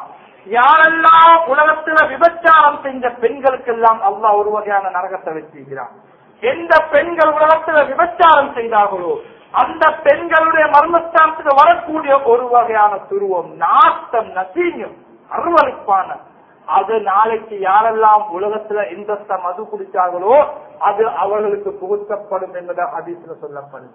யாரெல்லாம் உலகத்துல விபச்சாரம் செஞ்ச பெண்களுக்கெல்லாம் அல்லாஹ் ஒரு வகையான நரகத்தை வச்சிருக்கிறான் எந்த பெண்கள் உலகத்துல விபச்சாரம் செய்தார்களோ அந்த பெண்களுடைய மர்மஸ்தானத்துக்கு வரக்கூடிய ஒரு வகையான துருவம் நாட்டம் நசீங்கம் அருவறுப்பான அது நாளைக்கு யாரெல்லாம் உலகத்துல இந்த மது குடித்தார்களோ அது அவர்களுக்கு புகுத்தப்படும் என்பதை ஹதீஸ்ல சொல்லப்படுது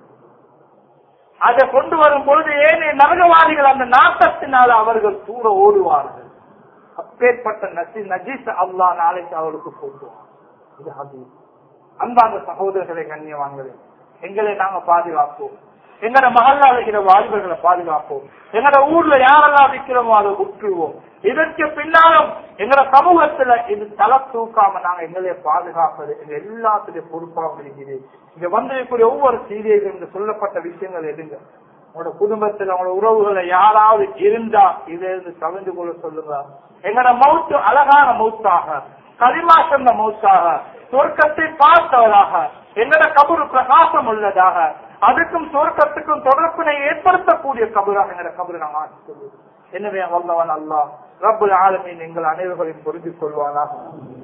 அதை கொண்டு வரும் பொழுது ஏனைய நரகவாதிகள் அந்த நாட்டத்தினால் அவர்கள் தூர ஓடுவார்கள் அப்பேற்பட்ட நசி நஜீஸ் அல்லா நாளைக்கு அவர்களுக்கு போட்டுவார் இது ஹதீஸ் அன்பான சகோதரர்களை கண்ணியவான்களே எங்களை நாங்க பாதுகாப்போம் எங்கட மகள்ல இருக்கிற வாலிபர்களை பாதுகாப்போம் எங்கட ஊர்ல யாரெல்லாம் விற்கிறோமோ அதை உற்றுவோம் இதற்கு பின்னாலும் எங்கட சமூகத்துல இது தலை தூக்காம நாங்க எங்களை பாதுகாப்பது எங்க எல்லாத்துடைய பொறுப்பாக இருக்கிறது இங்க வந்திருக்கக்கூடிய ஒவ்வொரு சீரியர்கள் இந்த சொல்லப்பட்ட விஷயங்கள் எடுங்க உங்களோட குடும்பத்துல உங்களோட உறவுகளை யாராவது இருந்தா இதுல இருந்து தவிர்த்து கொள்ள சொல்லுங்க எங்கட மவுத்து அழகான மவுத்தாக களிமா சொன்ன மவுத்தாக சொர்க்கத்தை பார்த்தவராக எங்கட கபரு பிரகாசம் உள்ளதாக அதுக்கும் சொர்க்கத்துக்கும் தொடர்பினை ஏற்படுத்தக்கூடிய கபராக எங்கட கபரு நாம் ஆட்சி சொல்லுவோம் எனவே வல்லவன் அல்லாஹ் ரப்புல் ஆலமீன் எங்கள் அனைவர்களையும் புரிந்து கொள்வானாக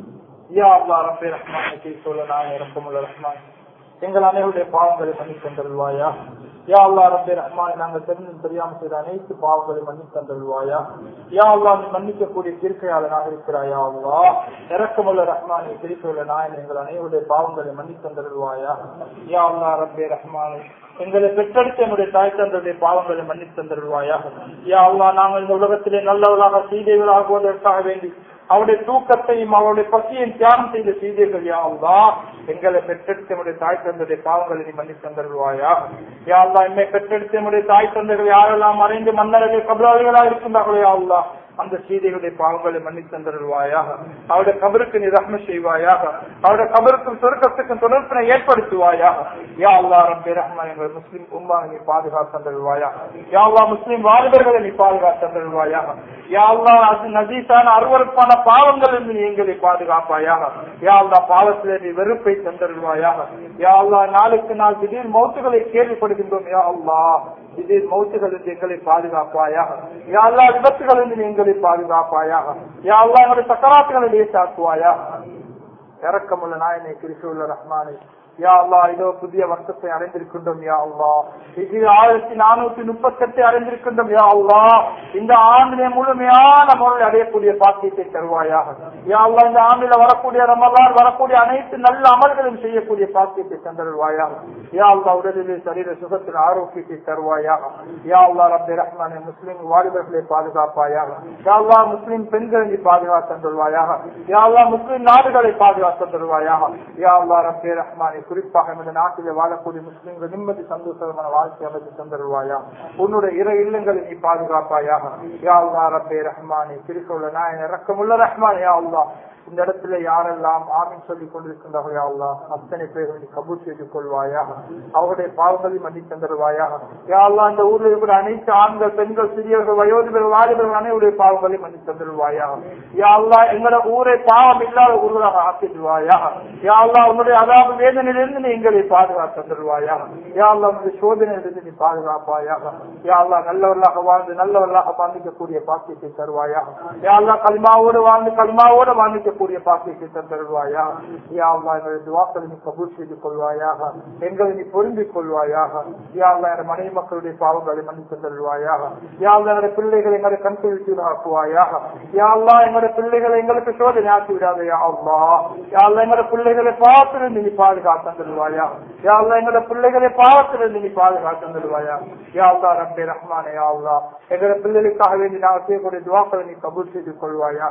யா அல்லா ரப்பே ரஹ்மான் சொல்லனா இறக்கமுள்ள ரஹ்மான் எங்கள் அனைவருடைய பாவங்களை மன்னித்தந்தருள்வாயா யா அல்லா ரப்பே ரஹ்மான் நாங்கள் தெரிந்து தெரியாம செய்த அனைத்து பாவங்களை மன்னித்தந்தருள்வாயா யா அல்லா நீ மன்னிக்கக்கூடிய தீர்க்கையாளனாக இருக்கிறாயா அல்லா இறக்கமுள்ள ரஹ்மானை திருப்பியுள்ள நாயன் எங்கள் அனைவருடைய பாவங்களை மன்னித்தந்தருள்வாயா யா அல்லா ரப்பே ரஹ்மானை எங்களை பெற்றெடுத்த என்னுடைய தாய் தந்தருடைய பாவங்களை மன்னித்தந்தருள்வாயா யா அல்லா நாங்கள் இந்த உலகத்திலே நல்லவர்களாக செய்தவர்களாகுவதற்காக வேண்டி அவருடைய தூக்கத்தையும் அவருடைய பசியையும் தியாகம் செய்த செய்தீர்கள் யாவ்லா எங்களை பெற்றெடுத்த என்னுடைய தாய் தந்தருடைய பாவங்களை நீ மன்னி தந்தருவாயா யாவ்லா என்னை பெற்றெடுத்த என்னுடைய தாய் தந்தர்கள் யாரெல்லாம் மறைந்து மன்னர்கள் கபலாளிகளாக இருக்கின்றார்களோ யாவ்லா அந்த சீதைகளுடைய பாவங்களை மன்னி தந்தருவாயாக அவருடைய கபருக்கு நீ ரஹ்ம செய்வாயாக அவருடைய கபருக்கும் சுருக்கத்துக்கும் தொடர்பினை ஏற்படுத்துவாயாக யா அல்லா ரம்பே ரஹ்மான் எங்கள் முஸ்லிம் உம்மா நீ பாதுகாத்து தந்தருவாயா யா அல்லா முஸ்லிம் வாலிபர்களை நீ பாதுகாத்து தந்தருவாயாக யா அல்லா அது நஜீசான அருவறுப்பான பாவங்கள் இருந்து நீ எங்களை பாதுகாப்பாயாக யா அல்லா பாவத்திலே நீ வெறுப்பை தந்தருவாயாக யா அல்லா நாளுக்கு நாள் திடீர் மௌத்துகளை கேள்விப்படுகின்றோம் யா அல்லா திடீர் மௌத்துகள் இருந்து எங்களை பாதுகாப்பாயாக யா அல்லா விபத்துகள் இருந்து நீ எங்களை பாதுகாப்பாயாக யா அல்லா எங்களுடைய சக்கராத்துகளை லேசாக்குவாயாக இறக்கமுள்ள நாயனை கிருஷ்ண ரஹ்மானை யா அல்லா இதோ புதிய வருஷத்தை அடைந்திருக்கின்றோம் யா அல்லா இது ஆயிரத்தி நானூத்தி முப்பத்தி எட்டு அடைந்திருக்கின்றோம் யா அல்லா இந்த ஆண்டிலே முழுமையான முறையில் அடையக்கூடிய பாக்கியத்தை தருவாயாக யா அல்லா இந்த ஆண்டில வரக்கூடிய ரமலான் வரக்கூடிய அனைத்து நல்ல அமல்களும் செய்யக்கூடிய பாக்கியத்தை தந்தருவாயாக யா அல்லா உடலிலே சரீர சுகத்தில் ஆரோக்கியத்தை தருவாயாக யா அல்லா ரப்பே ரஹ்மானே முஸ்லிம் வாலிபர்களை பாதுகாப்பாயாக யா அல்லா முஸ்லிம் பெண்களை நீ பாதுகாத்து தந்துருவாயாக யா அல்லா முஸ்லிம் நாடுகளை பாதுகாத்து தந்துருவாயாக யா அல்லா ரப்பே ரஹ்மானே குறிப்பாக இந்த நாட்டிலே வாழக்கூடிய முஸ்லிம்கள் நிம்மதி சந்தோஷமான வாழ்க்கை அமைத்து தந்தருவாயா உன்னுடைய இற இல்லங்களை நீ பாதுகாப்பாயாக யா அல்லா ரப்பே ரஹ்மானே திருசோல நாயன் இறக்கமுள்ள ரஹ்மான் யா அல்லா இந்த இடத்துல யாரெல்லாம் ஆமீன் சொல்லிக் கொண்டிருக்கின்றார்கள் யா அல்லா அத்தனை பேர்கள் நீ கபூல் செய்து கொள்வாயாக அவருடைய பாவங்களை மன்னி தந்தருவாயாக யா அல்லா இந்த ஊரில் இருக்கிற அனைத்து ஆண்கள் பெண்கள் சிறியவர்கள் வயோதிபர்கள் வாலிபர்கள் அனைவருடைய பாவங்களை மன்னி தந்தருவாயாக யா அல்லா எங்களோட ஊரை பாவம் இல்லாத ஊர்களாக ஆக்கிடுவாயாக யா அல்லா உன்னுடைய அதாவது வேதனையிலிருந்து நீ எங்களை பாதுகாத்து தந்துருவாயாக யா அல்லா உன்னுடைய சோதனையிலிருந்து நீ பாதுகாப்பாயாக யா அல்லா நல்லவர்களாக வாழ்ந்து நல்லவர்களாக வாழ்ந்திக்கக்கூடிய பாக்கியத்தை தருவாயாக யா அல்லா கல்மாவோடு வாழ்ந்து கல்மாவோடு வாழ்ந்திக்கக்கூடிய பாக்கியத்தை தந்தருவாயா யா அல்லா எங்களுடைய துவாக்களை நீ கபூல் செய்து கொள்வாயாக எங்களை நீ பொருந்திக் கொள்வாயாக யா அல்லா என் மனைவி மக்களுடைய பாவங்களை மன்னித்து தருவாயாக யா அல்லா எங்களுடைய பிள்ளைகளை எங்களை கண் துழித்து ஆக்குவாயாக யா அல்லா எங்களுடைய பிள்ளைகளை எங்களுக்கு சோதனை ஆக்கி விடாத யா அல்லா யா அல்லா எங்களுடைய பிள்ளைகளை பாவத்திலிருந்து நீ பாதுகாத்து தருவாயா யா அல்லா எங்களுடைய பிள்ளைகளை பாவத்திலிருந்து நீ பாதுகாத்து தருவாயா யா அல்லா ரப்பே ரஹ்மானே யா அல்லா எங்களுடைய பிள்ளைகளுக்காக வேண்டி நான் செய்யக்கூடிய துவாக்களை நீ கபூல் செய்து கொள்வாயா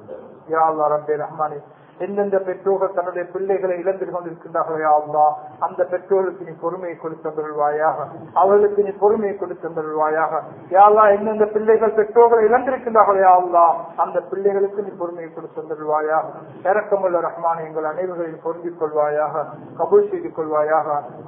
யா அல்லா ரப்பே ரஹ்மானே எந்தெந்த பெற்றோர்கள் தன்னுடைய பிள்ளைகளை இழந்து கொண்டிருக்கின்றார்களோ அல்லா அந்த பெற்றோருக்கு நீ பொறுமையை கொடுத்தருள்வாயாக அவர்களுக்கு நீ பொறுமையை கொடுத்தருள்வாயாக யாழ்லா எந்தெந்த பிள்ளைகள் பெற்றோர்கள் இழந்திருக்கின்றார்களோ அல்லா அந்த பிள்ளைகளுக்கு நீ பொறுமையை கொடுத்தருள்வாயாக இறக்கமுள்ள ரஹ்மான் எங்கள் அனைவர்களையும் பொருந்திக் கொள்வாயாக கபூல் செய்து கொள்வாயாக